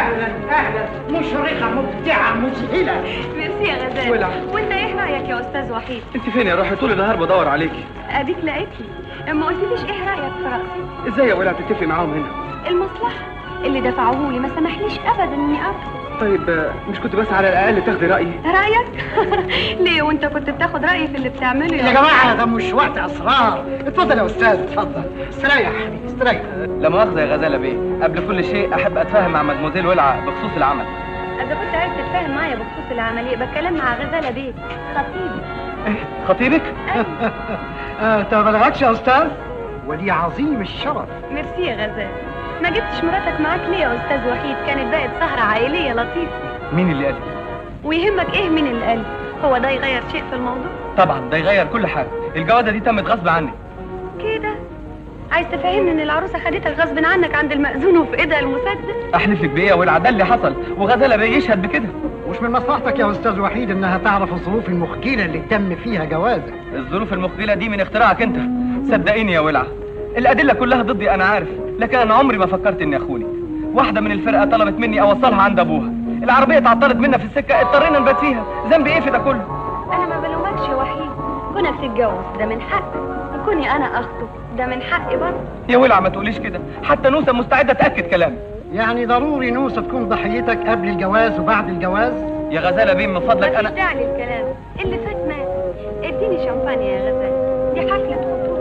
اهلا اهلا مشرقه مبدعه مذهله ميرسي يا غزال ولع. وانت ايه رايك يا استاذ وحيد انت فين يا روحي طول النهار بدور عليكي اديك لقيتني ما قلتليش ايه رايك في رأسي ازاي يا ولع تتفقي معاهم هنا المصلحه اللي دفعوه لي ما سمحليش ابدا اني اروح طيب آه، مش كنت بس على الاقل تاخدي رايي رايك ليه وانت كنت بتاخد رايي في اللي بتعمله يا جماعه ده مش وقت اسرار اتفضل يا استاذ اتفضل استريح يا حبيبي استريح لا مؤاخذه يا غزاله بيه قبل كل شيء احب اتفاهم مع مدموزيل ولعه بخصوص العمل اذا كنت عايز تتفاهم معايا بخصوص العمليه بتكلم مع غزاله بيه خطيبي خطيبك آه، انت ما بلغكش يا استاذ ودي عظيم الشرف ميرسي يا غزال ما جبتش مراتك معاك ليه يا استاذ وحيد كانت بقت سهره عائليه لطيفه مين اللي قال لك؟ ويهمك ايه مين اللي قال هو ده يغير شيء في الموضوع طبعا ده يغير كل حاجه الجوازه دي تمت غصب عني كده عايز تفهمني ان العروسه خدتك غصب عنك عند المأذون وفي ايدها المسدس احلف لك بيه ولعه ده اللي حصل وغزاله بيه يشهد بكده مش من مصلحتك يا استاذ وحيد انها تعرف الظروف المخجله اللي تم فيها جوازك الظروف المخجله دي من اختراعك انت صدقيني يا ولعه الادله كلها ضدي انا عارف لكن انا عمري ما فكرت اني اخوني واحده من الفرقه طلبت مني اوصلها عند ابوها العربيه اتعطلت منا في السكه اضطرينا نبات فيها ذنبي ايه في ده كله انا ما بلومكش يا وحيد كونك تتجوز ده من حقك وكوني انا اخطب ده من حقي برضه يا ولعه ما تقوليش كده حتى نوسه مستعده تاكد كلامي يعني ضروري نوسه تكون ضحيتك قبل الجواز وبعد الجواز يا غزاله بيه من فضلك مفيش انا داعي للكلام اللي فات مات اديني شمبانيا يا غزال دي حفله خطوبه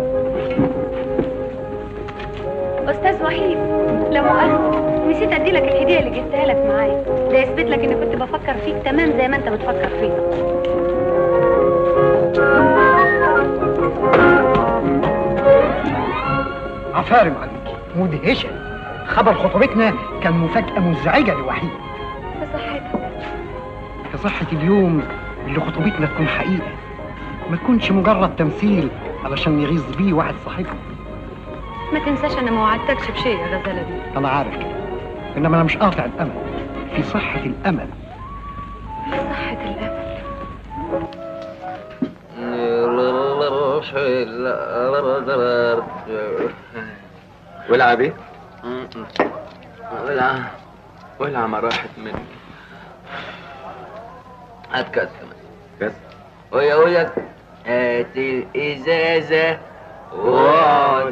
استاذ وحيد لو مؤاخذة نسيت اديلك الهديه اللي جبتها لك معايا ده يثبت لك اني كنت بفكر فيك تمام زي ما انت بتفكر فيا عفارم عليك مدهشه خبر خطوبتنا كان مفاجاه مزعجه لوحيد في صحتك في صحه اليوم اللي خطوبتنا تكون حقيقه ما تكونش مجرد تمثيل علشان يغيظ بيه واحد صاحبه ما تنساش انا ما وعدتكش بشيء يا غزاله دي انا عارف كده انما انا مش قاطع الامل في صحه الامل في صحه الامل ولعه بيه ولعه ولعه ما راحت مني هات كاس كمان كاس ويا ويا هات الإزازة واقعد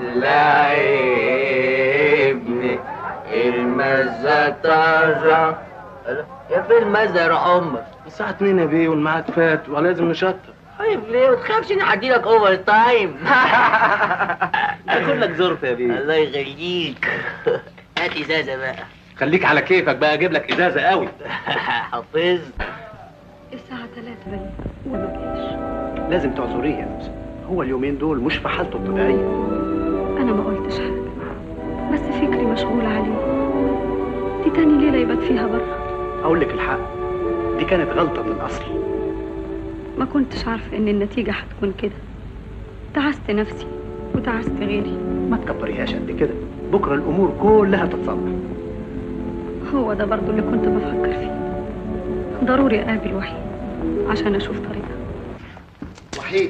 لعبني المزة طازة يا في المزة يا عمر الساعة 2 يا بيه والميعاد فات ولازم نشطب طيب ليه ما تخافش اني هديلك اوفر تايم هاخد لك ظرف يا بيه الله يخليك هات ازازة بقى خليك على كيفك بقى اجيب لك ازازة قوي حافظ الساعه 3 بالليل وما جاش لازم تعذريه يا نوسة هو اليومين دول مش في حالته الطبيعية انا ما قلتش حاجه بس فكري مشغول عليه دي تاني ليله يبات فيها بره اقول لك الحق دي كانت غلطة من الاصل ما كنتش عارفه ان النتيجه هتكون كده تعست نفسي وتعست غيري ما تكبريهاش قد كده بكرة الامور كلها تتصلح هو ده برضو اللي كنت بفكر فيه ضروري اقابل وحيد عشان اشوف طريقها وحيد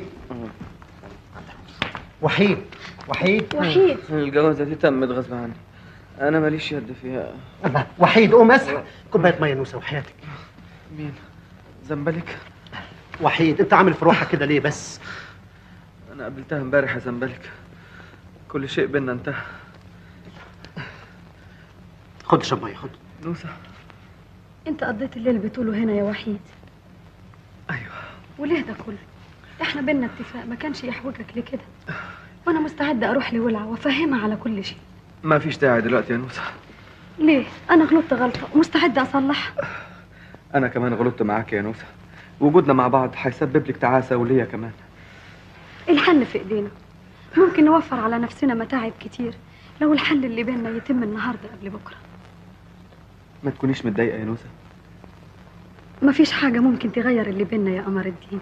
وحيد وحيد وحيد الجوازه دي تمت غصب عني انا ماليش يد فيها الله وحيد قوم اسحب كوبايه ميه نوسه وحياتك مين زنبلك وحيد انت عامل في روحك كده ليه بس انا قابلتها امبارح يا زنبلك كل شيء بينا انتهى خد اشرب ميه خد نوسه انت قضيت الليل بتقوله هنا يا وحيد ايوه وليه ده كله احنا بينا اتفاق ما كانش يحوجك لكده وانا مستعده اروح لولعه وافهمها على كل شيء ما فيش داعي دلوقتي يا نوسه ليه انا غلطت غلطه ومستعده اصلحها انا كمان غلطت معاك يا نوسه وجودنا مع بعض هيسبب لك تعاسه وليا كمان الحل في ايدينا ممكن نوفر على نفسنا متاعب كتير لو الحل اللي بيننا يتم النهارده قبل بكره ما تكونيش متضايقه يا نوسه مفيش حاجه ممكن تغير اللي بيننا يا قمر الدين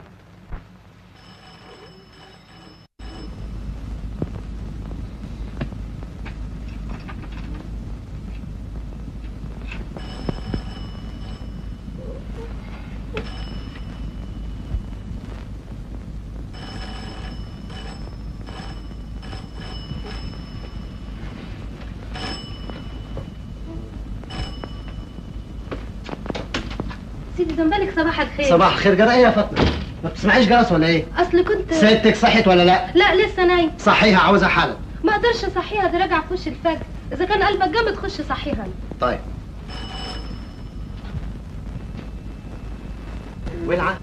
سيدي زنبلك صباح الخير صباح الخير جرى ايه يا فاطمه ما بتسمعيش جرس ولا ايه اصل كنت ستك صحت ولا لا لا لسه نايم صحيها عاوزها حالا ما اقدرش اصحيها دي راجعه في وش الفجر اذا كان قلبك جامد خش صحيها طيب ولعه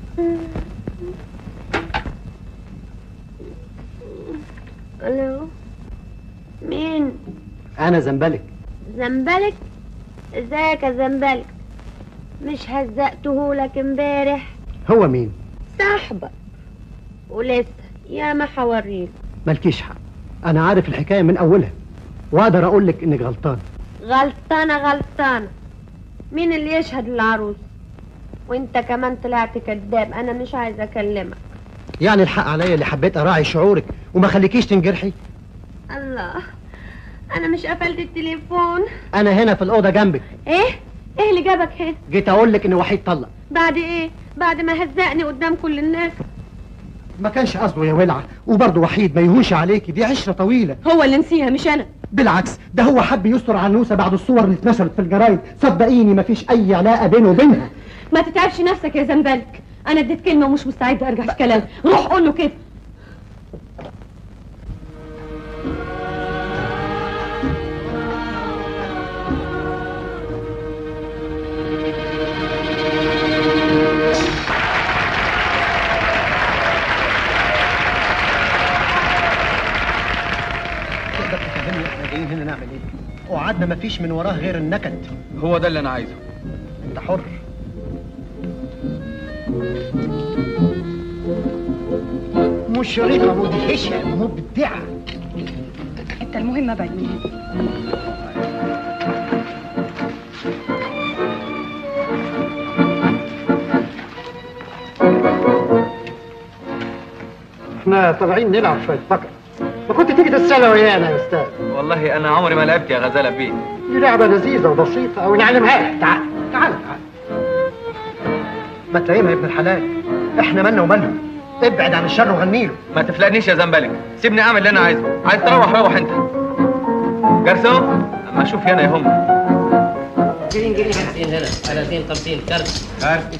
الو مين انا زنبلك زنبلك ازيك يا زنبلك مش هزقته لك امبارح هو مين صاحبك ولسه يا ما حوريله مالكيش حق انا عارف الحكايه من اولها واقدر اقول لك انك غلطان غلطانة غلطانة مين اللي يشهد للعروس وانت كمان طلعت كذاب انا مش عايزة اكلمك يعني الحق عليا اللي حبيت اراعي شعورك وما خليكيش تنجرحي الله انا مش قفلت التليفون انا هنا في الاوضه جنبك ايه ايه اللي جابك هنا جيت اقول لك ان وحيد طلق بعد ايه بعد ما هزقني قدام كل الناس ما كانش قصده يا ولعه وبرضه وحيد ما يهونش عليكي دي عشره طويله هو اللي نسيها مش انا بالعكس ده هو حب يستر على نوسه بعد الصور اللي اتنشرت في الجرايد صدقيني مفيش اي علاقه بينه وبينها ما تتعبش نفسك يا زنبلك انا اديت كلمة ومش مستعدة ارجع في كلام روح قول له كده تقدر تفهمني احنا جايين هنا نعمل ايه وقعدنا مفيش من وراه غير النكد هو ده اللي انا عايزه انت حر مشرقة مدهشة مبدعة انت المهم ابعد من هنا احنا طالعين نلعب شوية بكر ما كنت تيجي تتسلى ويانا يا استاذ والله انا عمري ما لعبت يا غزاله بيه دي لعبة لذيذة وبسيطة ونعلمها لك تعال تعال تعال ما تلاقينا يا ابن الحلال احنا مالنا ومالهم ابعد عن الشر وغني له ما تفلقنيش يا زنبلك سيبني اعمل اللي انا عايزه عايز تروح روح انت جرسون اما اشوف هنا يا هم 20 جنيه 50 هنا 30 50 كارت كارت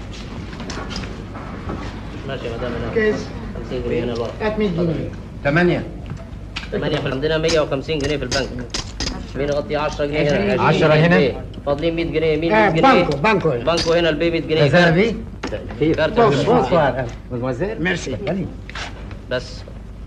ماشي يا مدام هنا كيس 50 جنيه هنا الورق هات 100 جنيه 8 8 في عندنا 150 جنيه في البنك مين يغطي 10 جنيه هنا 10 20 هنا؟ جنيه. فاضلين 100 جنيه مين آه 100 جنيه بانكو بانكو هنا بانكو هنا البي 100 جنيه غزالة بيه؟ كارت بونس- كارت. بونسوار مدموزيل ميرسي بس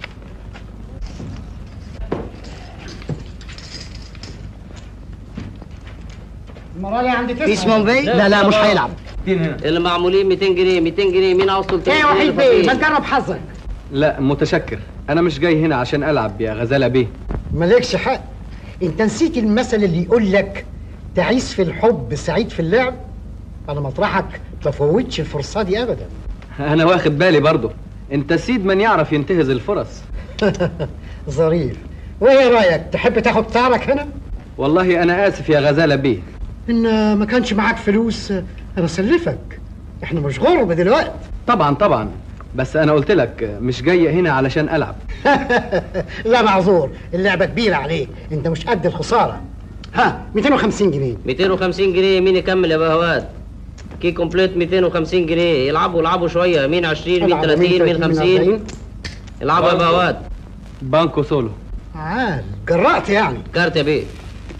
المرة دي عندي تسعة في اسمهم بيه؟ لا لا مش هيلعب اللي معمولين 200 جنيه 200 جنيه مين عاوز 300 ايه جنيه وحيد للفقير؟ بيه ما تجرب حظك لا متشكر انا مش جاي هنا عشان العب يا غزاله بيه مالكش حق انت نسيت المثل اللي يقول لك تعيس في الحب سعيد في اللعب انا مطرحك ما فوتش الفرصه دي ابدا انا واخد بالي برضه انت سيد من يعرف ينتهز الفرص ظريف وايه رايك تحب تاخد تعرك هنا والله انا اسف يا غزاله بيه ان ما كانش معاك فلوس انا اسلفك احنا مش غرب دلوقتي طبعا طبعا بس انا قلت لك مش جاي هنا علشان العب لا معذور اللعبه كبيره عليك انت مش قد الخساره ها 250 جنيه 250 جنيه مين يكمل يا بهوات كي كومبليت 250 جنيه يلعبوا يلعبوا شويه مين 20 مين العب 30 مين 30 50 يلعبوا يا بهوات بانكو سولو عال جرأت يعني كارت يا بيه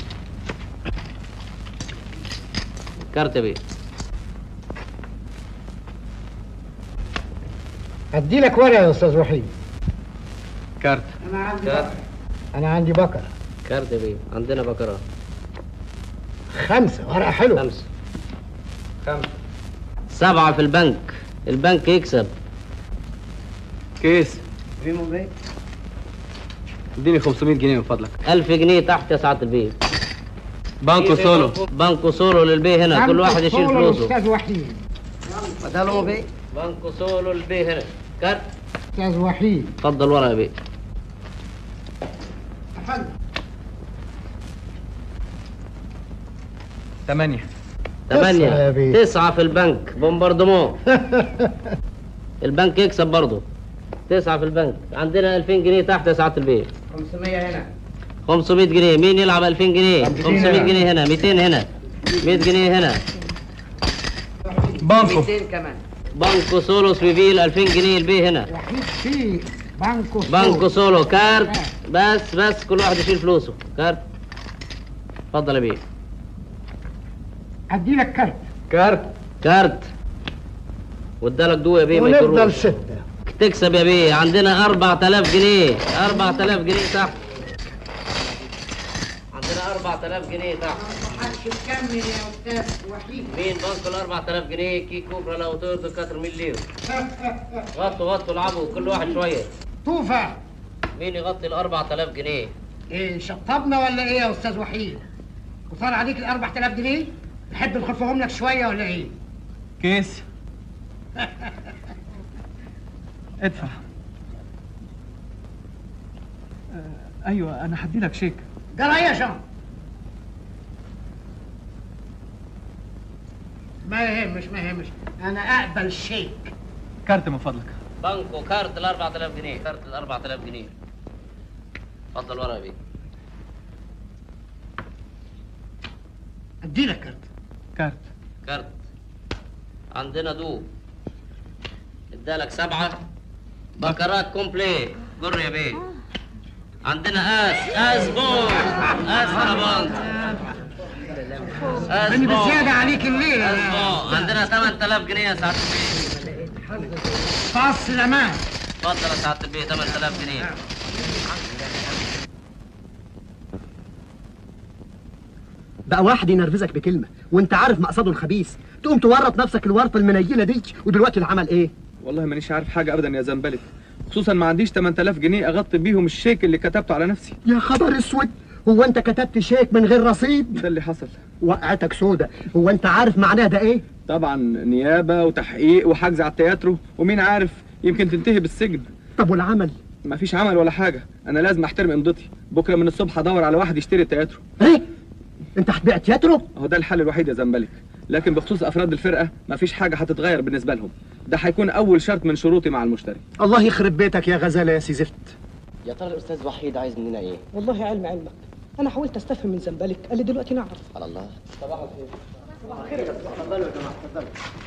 كارت يا بيه ادي لك ورقه يا استاذ وحيد كارت انا عندي كارت انا عندي بكره كارت يا بيه عندنا بكره خمسه ورقه حلوه خمسة خمسة سبعة في البنك البنك يكسب كيس اديني 500 جنيه من فضلك ألف جنيه تحت يا سعادة البيه بانكو سولو بانكو سولو للبيه هنا كل واحد يشيل فلوسه استاذ وحيد بدلوا بيه بانكو سولو للبيه هنا كارت استاذ وحيد اتفضل ورا يا بيه ثمانية تسعة يا ثمانية بيه. تسعة في البنك بومباردمون البنك يكسب برضه تسعة في البنك عندنا 2000 جنيه تحت يا سعادة البيه 500 هنا 500 جنيه مين يلعب 2000 جنيه 50 500 هنا. جنيه هنا 200 هنا 100 جنيه هنا بانكو 200 كمان بانكو سولو سويفيل 2000 جنيه البيه هنا وحيد في بانكو بانكو سولو كارت بس بس كل واحد يشيل فلوسه كارت اتفضل يا بيه ادي لك كارت كارت كارت وادالك دو يا بيه ما ونفضل يكروش ستة تكسب يا بيه عندنا 4000 جنيه 4000 جنيه تحت عندنا 4000 جنيه تحت محدش تكمل يا استاذ وحيد مين بنك ال 4000 جنيه كي كوبرا لو تقدر 4 مليون غطوا غطوا العبوا كل واحد شويه طوفة مين يغطي ال 4000 جنيه ايه شطبنا ولا ايه يا استاذ وحيد وصار عليك ال 4000 جنيه نحب نخفهم لك شويه ولا ايه كيس ادفع آه، ايوه انا هدي لك شيك جرى ايه يا جان ما يهمش ما يهمش انا اقبل شيك كارت من فضلك بنكو كارت ال 4000 جنيه كارت ال 4000 جنيه اتفضل ورا يا بيه ادي لك كارت كارت كارت عندنا دو ادالك سبعة بكرات كومبلي جر يا بيه عندنا اس اس بون اس ربانت اس بني بون بزيادة عليك الليل اس بون عندنا 8000 جنيه يا سعادة البيه فاص الامان اتفضل يا سعادة البيه 8000 جنيه بقى واحد ينرفزك بكلمه وانت عارف مقصده الخبيث تقوم تورط نفسك الورطه المنيله دي ودلوقتي العمل ايه والله مانيش عارف حاجه ابدا يا زنبلك خصوصا ما عنديش 8000 جنيه اغطي بيهم الشيك اللي كتبته على نفسي يا خبر اسود هو انت كتبت شيك من غير رصيد ده اللي حصل وقعتك سودة هو انت عارف معناه ده ايه طبعا نيابه وتحقيق وحجز على التياترو ومين عارف يمكن تنتهي بالسجن طب والعمل مفيش عمل ولا حاجه انا لازم احترم امضتي بكره من الصبح ادور على واحد يشتري التياترو ايه انت هتبيع تياترو هو ده الحل الوحيد يا زنبلك لكن بخصوص افراد الفرقه مفيش حاجه هتتغير بالنسبه لهم ده هيكون اول شرط من شروطي مع المشتري الله يخرب بيتك يا غزاله يا سي زفت يا ترى الاستاذ وحيد عايز مننا ايه والله علم علمك انا حاولت استفهم من زنبلك قال لي دلوقتي نعرف على الله صباح الخير صباح الخير اتفضلوا يا جماعه اتفضلوا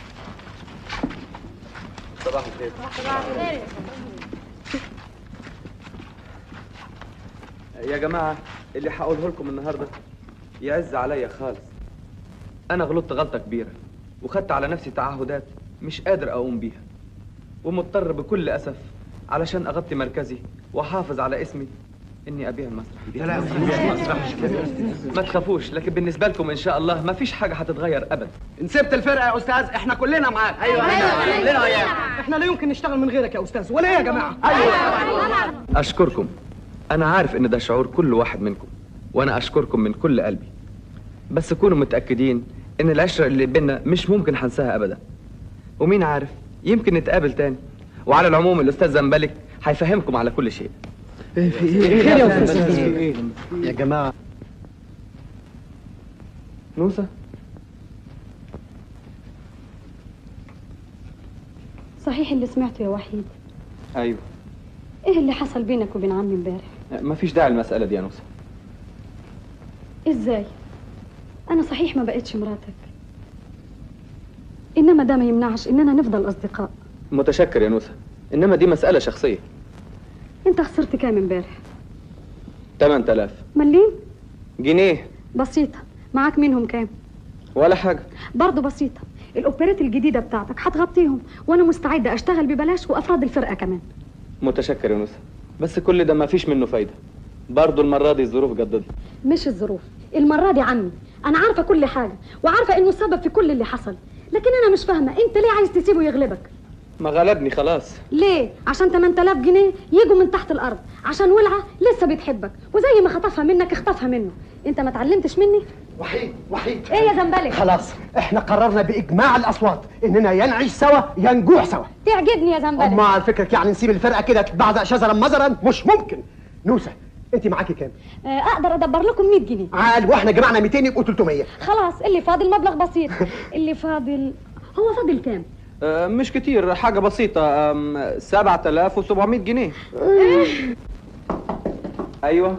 صباح الخير يا جماعه اللي هقوله لكم النهارده يعز عليا خالص انا غلطت غلطه كبيره وخدت على نفسي تعهدات مش قادر اقوم بيها ومضطر بكل اسف علشان اغطي مركزي واحافظ على اسمي اني ابيع المسرح ما تخافوش لكن بالنسبه لكم ان شاء الله ما فيش حاجه هتتغير ابدا ان سبت الفرقه يا استاذ احنا كلنا معاك ايوه أيوة. كلنا وياك احنا لا يمكن نشتغل من غيرك يا استاذ ولا ايه يا جماعه أشكركم أنا عارف إن ده شعور كل واحد منكم وأنا أشكركم من كل قلبي بس كونوا متأكدين إن العشرة اللي بينا مش ممكن هنساها أبدا ومين عارف يمكن نتقابل تاني وعلى العموم الأستاذ زنبلك هيفهمكم على كل شيء ايه في ايه خير يا استاذ يا جماعه نوسة صحيح اللي سمعته يا وحيد أيوه ايه اللي حصل بينك وبين عمي امبارح ما فيش داعي المسألة دي يا نوسة ازاي انا صحيح ما بقتش مراتك انما ده ما يمنعش اننا نفضل اصدقاء متشكر يا نوسة إنما دي مسألة شخصية انت خسرت كام امبارح 8000 مليم جنيه بسيطه معاك منهم كام ولا حاجة برضه بسيطه الاوبرات الجديده بتاعتك هتغطيهم وانا مستعده اشتغل ببلاش وافراد الفرقه كمان متشكر يا نوسة بس كل ده ما فيش منه فايدة برضه المرة دي الظروف جددت مش الظروف المره دي عمي انا عارفه كل حاجه وعارفه انه السبب في كل اللي حصل لكن انا مش فاهمه انت ليه عايز تسيبه يغلبك ما غلبني خلاص ليه عشان 8000 جنيه يجوا من تحت الارض عشان ولعه لسه بتحبك وزي ما خطفها منك اخطفها منه انت ما اتعلمتش مني وحيد وحيد ايه يا زنبلك خلاص احنا قررنا باجماع الاصوات اننا ينعيش سوا ينجوح سوا تعجبني يا زنبلك اما على فكرك يعني نسيب الفرقه كده بعد شزرا مزرا مش ممكن نوسه انت معاكي كام آه، اقدر ادبر لكم 100 جنيه عال واحنا جمعنا 200 يبقوا 300 خلاص اللي فاضل مبلغ بسيط اللي فاضل هو فاضل كام آه، مش كتير حاجة بسيطة آم، 7700 جنيه أيوه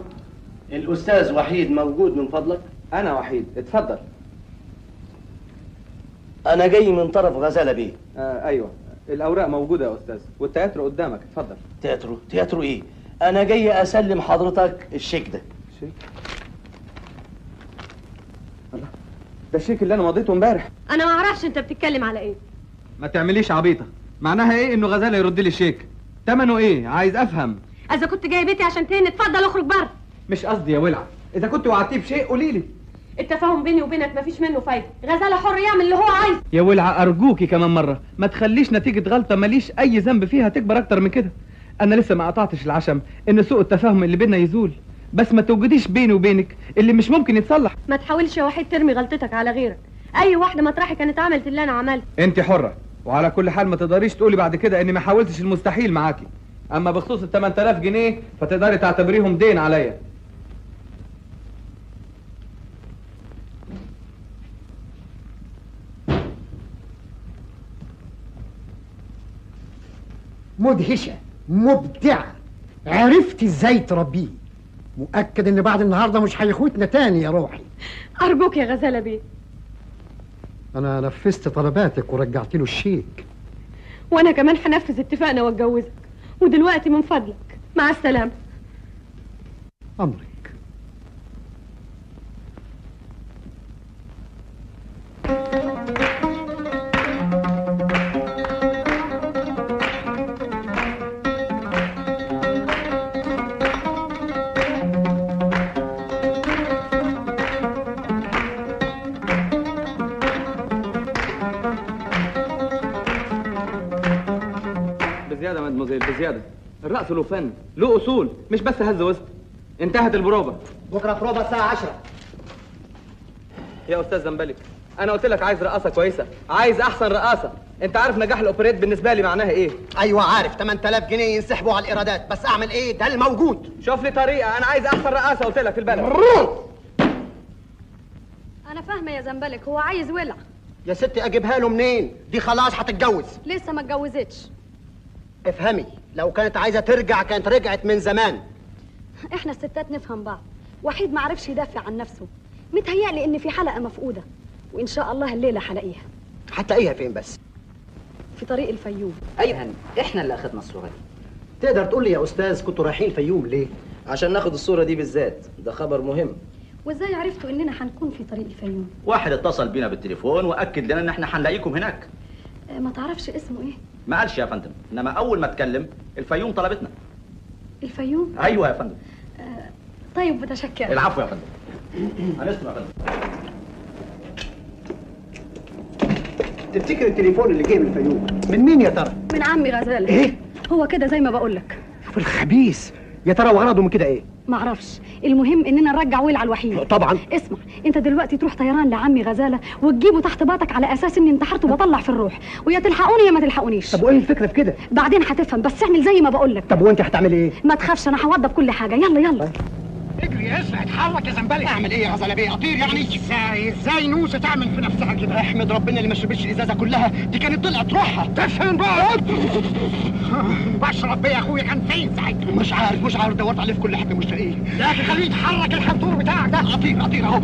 الأستاذ وحيد موجود من فضلك؟ أنا وحيد اتفضل انا جاي من طرف غزاله بيه آه ايوه الاوراق موجوده يا استاذ والتياترو قدامك اتفضل تياترو تياترو ايه انا جاي اسلم حضرتك الشيك ده شيك ده الشيك اللي انا مضيته امبارح انا ما اعرفش انت بتتكلم على ايه ما تعمليش عبيطه معناها ايه انه غزاله يرد لي الشيك ثمنه ايه عايز افهم اذا كنت جاي بيتي عشان تهني اتفضل اخرج بره مش قصدي يا ولع اذا كنت وعدتيه بشيء قولي لي التفاهم بيني وبينك مفيش منه فايده غزاله حر يعمل اللي هو عايزه يا ولع ارجوكي كمان مره ما تخليش نتيجه غلطه ماليش اي ذنب فيها تكبر اكتر من كده انا لسه ما قطعتش العشم ان سوء التفاهم اللي بينا يزول بس ما توجديش بيني وبينك اللي مش ممكن يتصلح ما تحاولش يا وحيد ترمي غلطتك على غيرك اي واحده مطرحي كانت عملت اللي انا عملته انت حره وعلى كل حال ما تقدريش تقولي بعد كده اني ما حاولتش المستحيل معاكي اما بخصوص ال 8000 جنيه فتقدري تعتبريهم دين عليا مدهشة مبدعة عرفت ازاي تربيه مؤكد ان بعد النهارده مش هيخوتنا تاني يا روحي ارجوك يا غزاله بيه انا نفذت طلباتك ورجعت له الشيك وانا كمان هنفذ اتفاقنا واتجوزك ودلوقتي من فضلك مع السلامه امرك بزياده مدموزيل بزياده الرقص له فن له اصول مش بس هز وسط انتهت البروفه بكره بروفه الساعه 10 يا استاذ زنبلك انا قلت لك عايز رقاصه كويسه عايز احسن رقاصه انت عارف نجاح الاوبريت بالنسبه لي معناها ايه ايوه عارف 8000 جنيه ينسحبوا على الايرادات بس اعمل ايه ده الموجود شوف لي طريقه انا عايز احسن رقاصه قلت لك في البلد انا فاهمه يا زنبلك هو عايز ولع يا ستي اجيبها له منين دي خلاص هتتجوز لسه ما اتجوزتش افهمي لو كانت عايزه ترجع كانت رجعت من زمان احنا الستات نفهم بعض وحيد ما عرفش يدافع عن نفسه متهيألي ان في حلقه مفقوده وان شاء الله الليله هلاقيها هتلاقيها فين بس في طريق الفيوم ايوه احنا اللي اخدنا الصوره دي تقدر تقول لي يا استاذ كنتوا رايحين الفيوم ليه عشان ناخد الصورة دي بالذات ده خبر مهم وازاي عرفتوا اننا هنكون في طريق الفيوم واحد اتصل بينا بالتليفون واكد لنا ان احنا هنلاقيكم هناك آه، ما تعرفش اسمه ايه ما قالش يا فندم انما اول ما اتكلم الفيوم طلبتنا الفيوم ايوه يا فندم طيب متشكره العفو يا فندم هنسمع يا فندم تفتكر التليفون اللي جاي من الفيوم من مين يا ترى من عمي غزاله ايه هو كده زي ما بقول لك في الخبيث يا ترى وغرضه من كده ايه معرفش المهم اننا نرجع ولع الوحيد طبعا اسمع انت دلوقتي تروح طيران لعمي غزاله وتجيبه تحت باطك على اساس اني انتحرت وبطلع في الروح ويا تلحقوني يا ما تلحقونيش طب وايه الفكره في كده بعدين هتفهم بس اعمل زي ما بقول لك طب وانت هتعملي ايه ما تخافش انا هوضب كل حاجه يلا يلا اجري يا اسرع اتحرك يا زنبلك اعمل ايه يا غزاله بيه اطير يعني ازاي ازاي نوسه تعمل في نفسها كده احمد ربنا اللي ما شربتش الازازه كلها دي كانت طلعت روحها تفهم بقى بشرب بيه يا اخويا كان فين ساعتها مش عارف مش عارف دورت عليه في كل حته مش لاقيه يا اخي خليه يتحرك الحنطور بتاعك ده اطير اطير اهو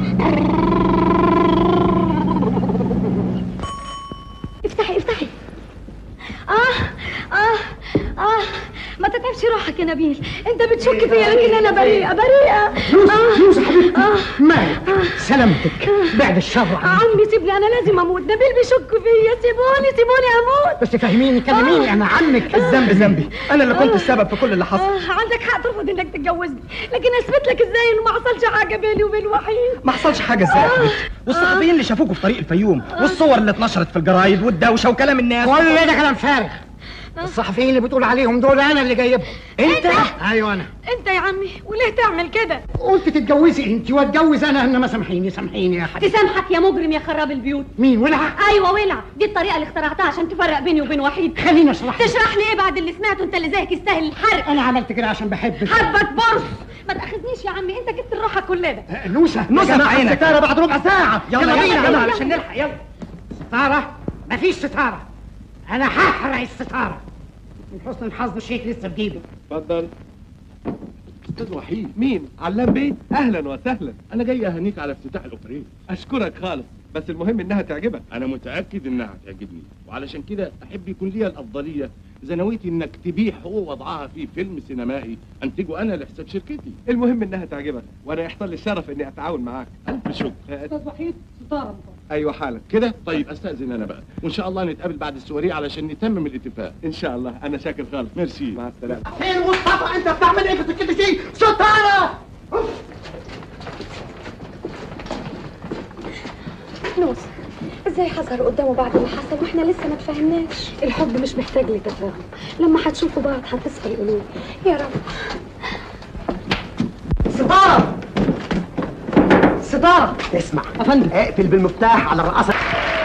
افتحي افتحي اه اه اه ما تتعبش روحك يا نبيل انت بتشك فيا لكن انا بريئه بريئه يوسف يوسف حبيبتي مالك سلامتك بعد الشر عنك عمي سيبني انا لازم اموت نبيل بيشك فيا سيبوني سيبوني اموت بس فهميني كلميني انا عنك الذنب ذنبي انا اللي كنت السبب في كل اللي حصل آه عندك حق ترفض انك تتجوزني لكن اثبت لك ازاي انه ما حصلش حاجه بيني وبين وحيد ما حصلش حاجه ازاي يا حبيبتي والصحفيين اللي شافوكوا في طريق الفيوم والصور اللي اتنشرت في الجرايد والدوشه وكلام الناس كل ده كلام فارغ الصحفيين اللي بتقول عليهم دول انا اللي جايبهم انت ايوه انا انت يا عمي وليه تعمل كده قلت تتجوزي انت واتجوز انا انما سامحيني سامحيني يا حبيبي تسامحك يا مجرم يا خراب البيوت مين ولع ايوه ولع دي الطريقه اللي اخترعتها عشان تفرق بيني وبين وحيد خليني اشرح لك. تشرح لي ايه بعد اللي سمعته انت اللي زيك يستاهل الحرق انا عملت كده عشان بحبك حبك برص ما تاخذنيش يا عمي انت جبت الراحه كل ده نوسه نوسة نجمع مع عينك. الستاره بعد ربع ساعه يلا يلا بينا. يلا علشان نلحق يلا ستاره مفيش ستاره انا هحرق الستاره من حسن الحظ الشيك لسه في جيبي اتفضل استاذ وحيد مين علام بيه اهلا وسهلا انا جاي اهنيك على افتتاح الاوبريت اشكرك خالص بس المهم انها تعجبك انا متاكد انها هتعجبني وعلشان كده احب يكون ليا الافضليه اذا نويتي انك تبيع حقوق وضعها في فيلم سينمائي انتجه انا لحساب شركتي المهم انها تعجبك وانا يحصل لي الشرف اني اتعاون معاك الف شكر استاذ وحيد ستاره ايوه حالا كده طيب استاذن انا بقى وان شاء الله نتقابل بعد السواريه علشان نتمم الاتفاق ان شاء الله انا شاكر خالص ميرسي مع السلامه فين مصطفى انت بتعمل ايه في سكتي دي ستاره نوس ازاي حصل قدامه بعد اللي حصل واحنا لسه ما تفهمناش الحب مش محتاج لتفاهم لما هتشوفوا بعض هتصفى القلوب يا رب ستاره ستاره اسمع افندم اقفل بالمفتاح على الرقاصه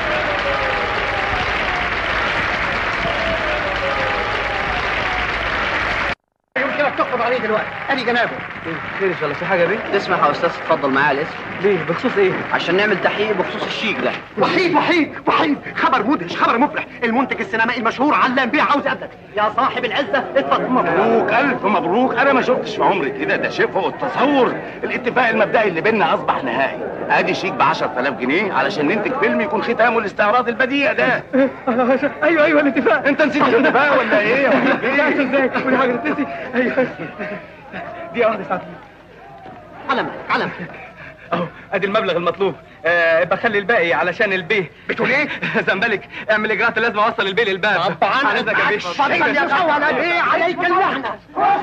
يمكنك تقبض عليه دلوقتي ادي جنابه خير ان شاء الله في حاجه بيه تسمح يا استاذ تتفضل معايا الاسم ليه بخصوص ايه عشان نعمل تحقيق بخصوص الشيك ده وحيد وحيد وحيد خبر مدهش خبر مفرح المنتج السينمائي المشهور علام بيه عاوز يقابلك يا صاحب العزه اتفضل مبروك الف مبروك انا ما شفتش في عمري كده ده شيء فوق التصور الاتفاق المبدئي اللي بيننا اصبح نهائي ادي شيك ب 10000 جنيه علشان ننتج فيلم يكون ختامه الاستعراض البديع ده ايوه ايوه الاتفاق انت نسيت الاتفاق ولا ايه يا ولد لا ازاي كل حاجه تنسي ايوه دي واحده ساعتين علم علم اهو ادي المبلغ المطلوب آه بخلي الباقي علشان البيه بتقول ايه؟ زنبلك اعمل اجراءات لازم اوصل البيه للباب طبعا عايزك يا بيه اتفضل يا خول بيه عليك اللعنه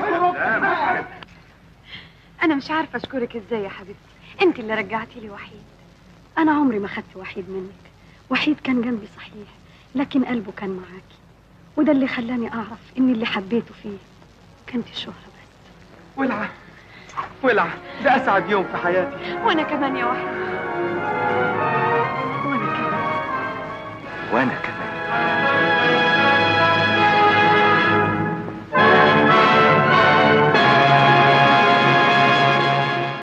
انا مش عارفه اشكرك ازاي يا حبيبتي انت اللي رجعتي لي وحيد انا عمري ما خدت وحيد منك وحيد كان جنبي صحيح لكن قلبه كان معاكي وده اللي خلاني اعرف ان اللي حبيته فيه كانت الشهره بس ولعه ولعه ده اسعد يوم في حياتي وانا كمان يا وحيد وانا كمان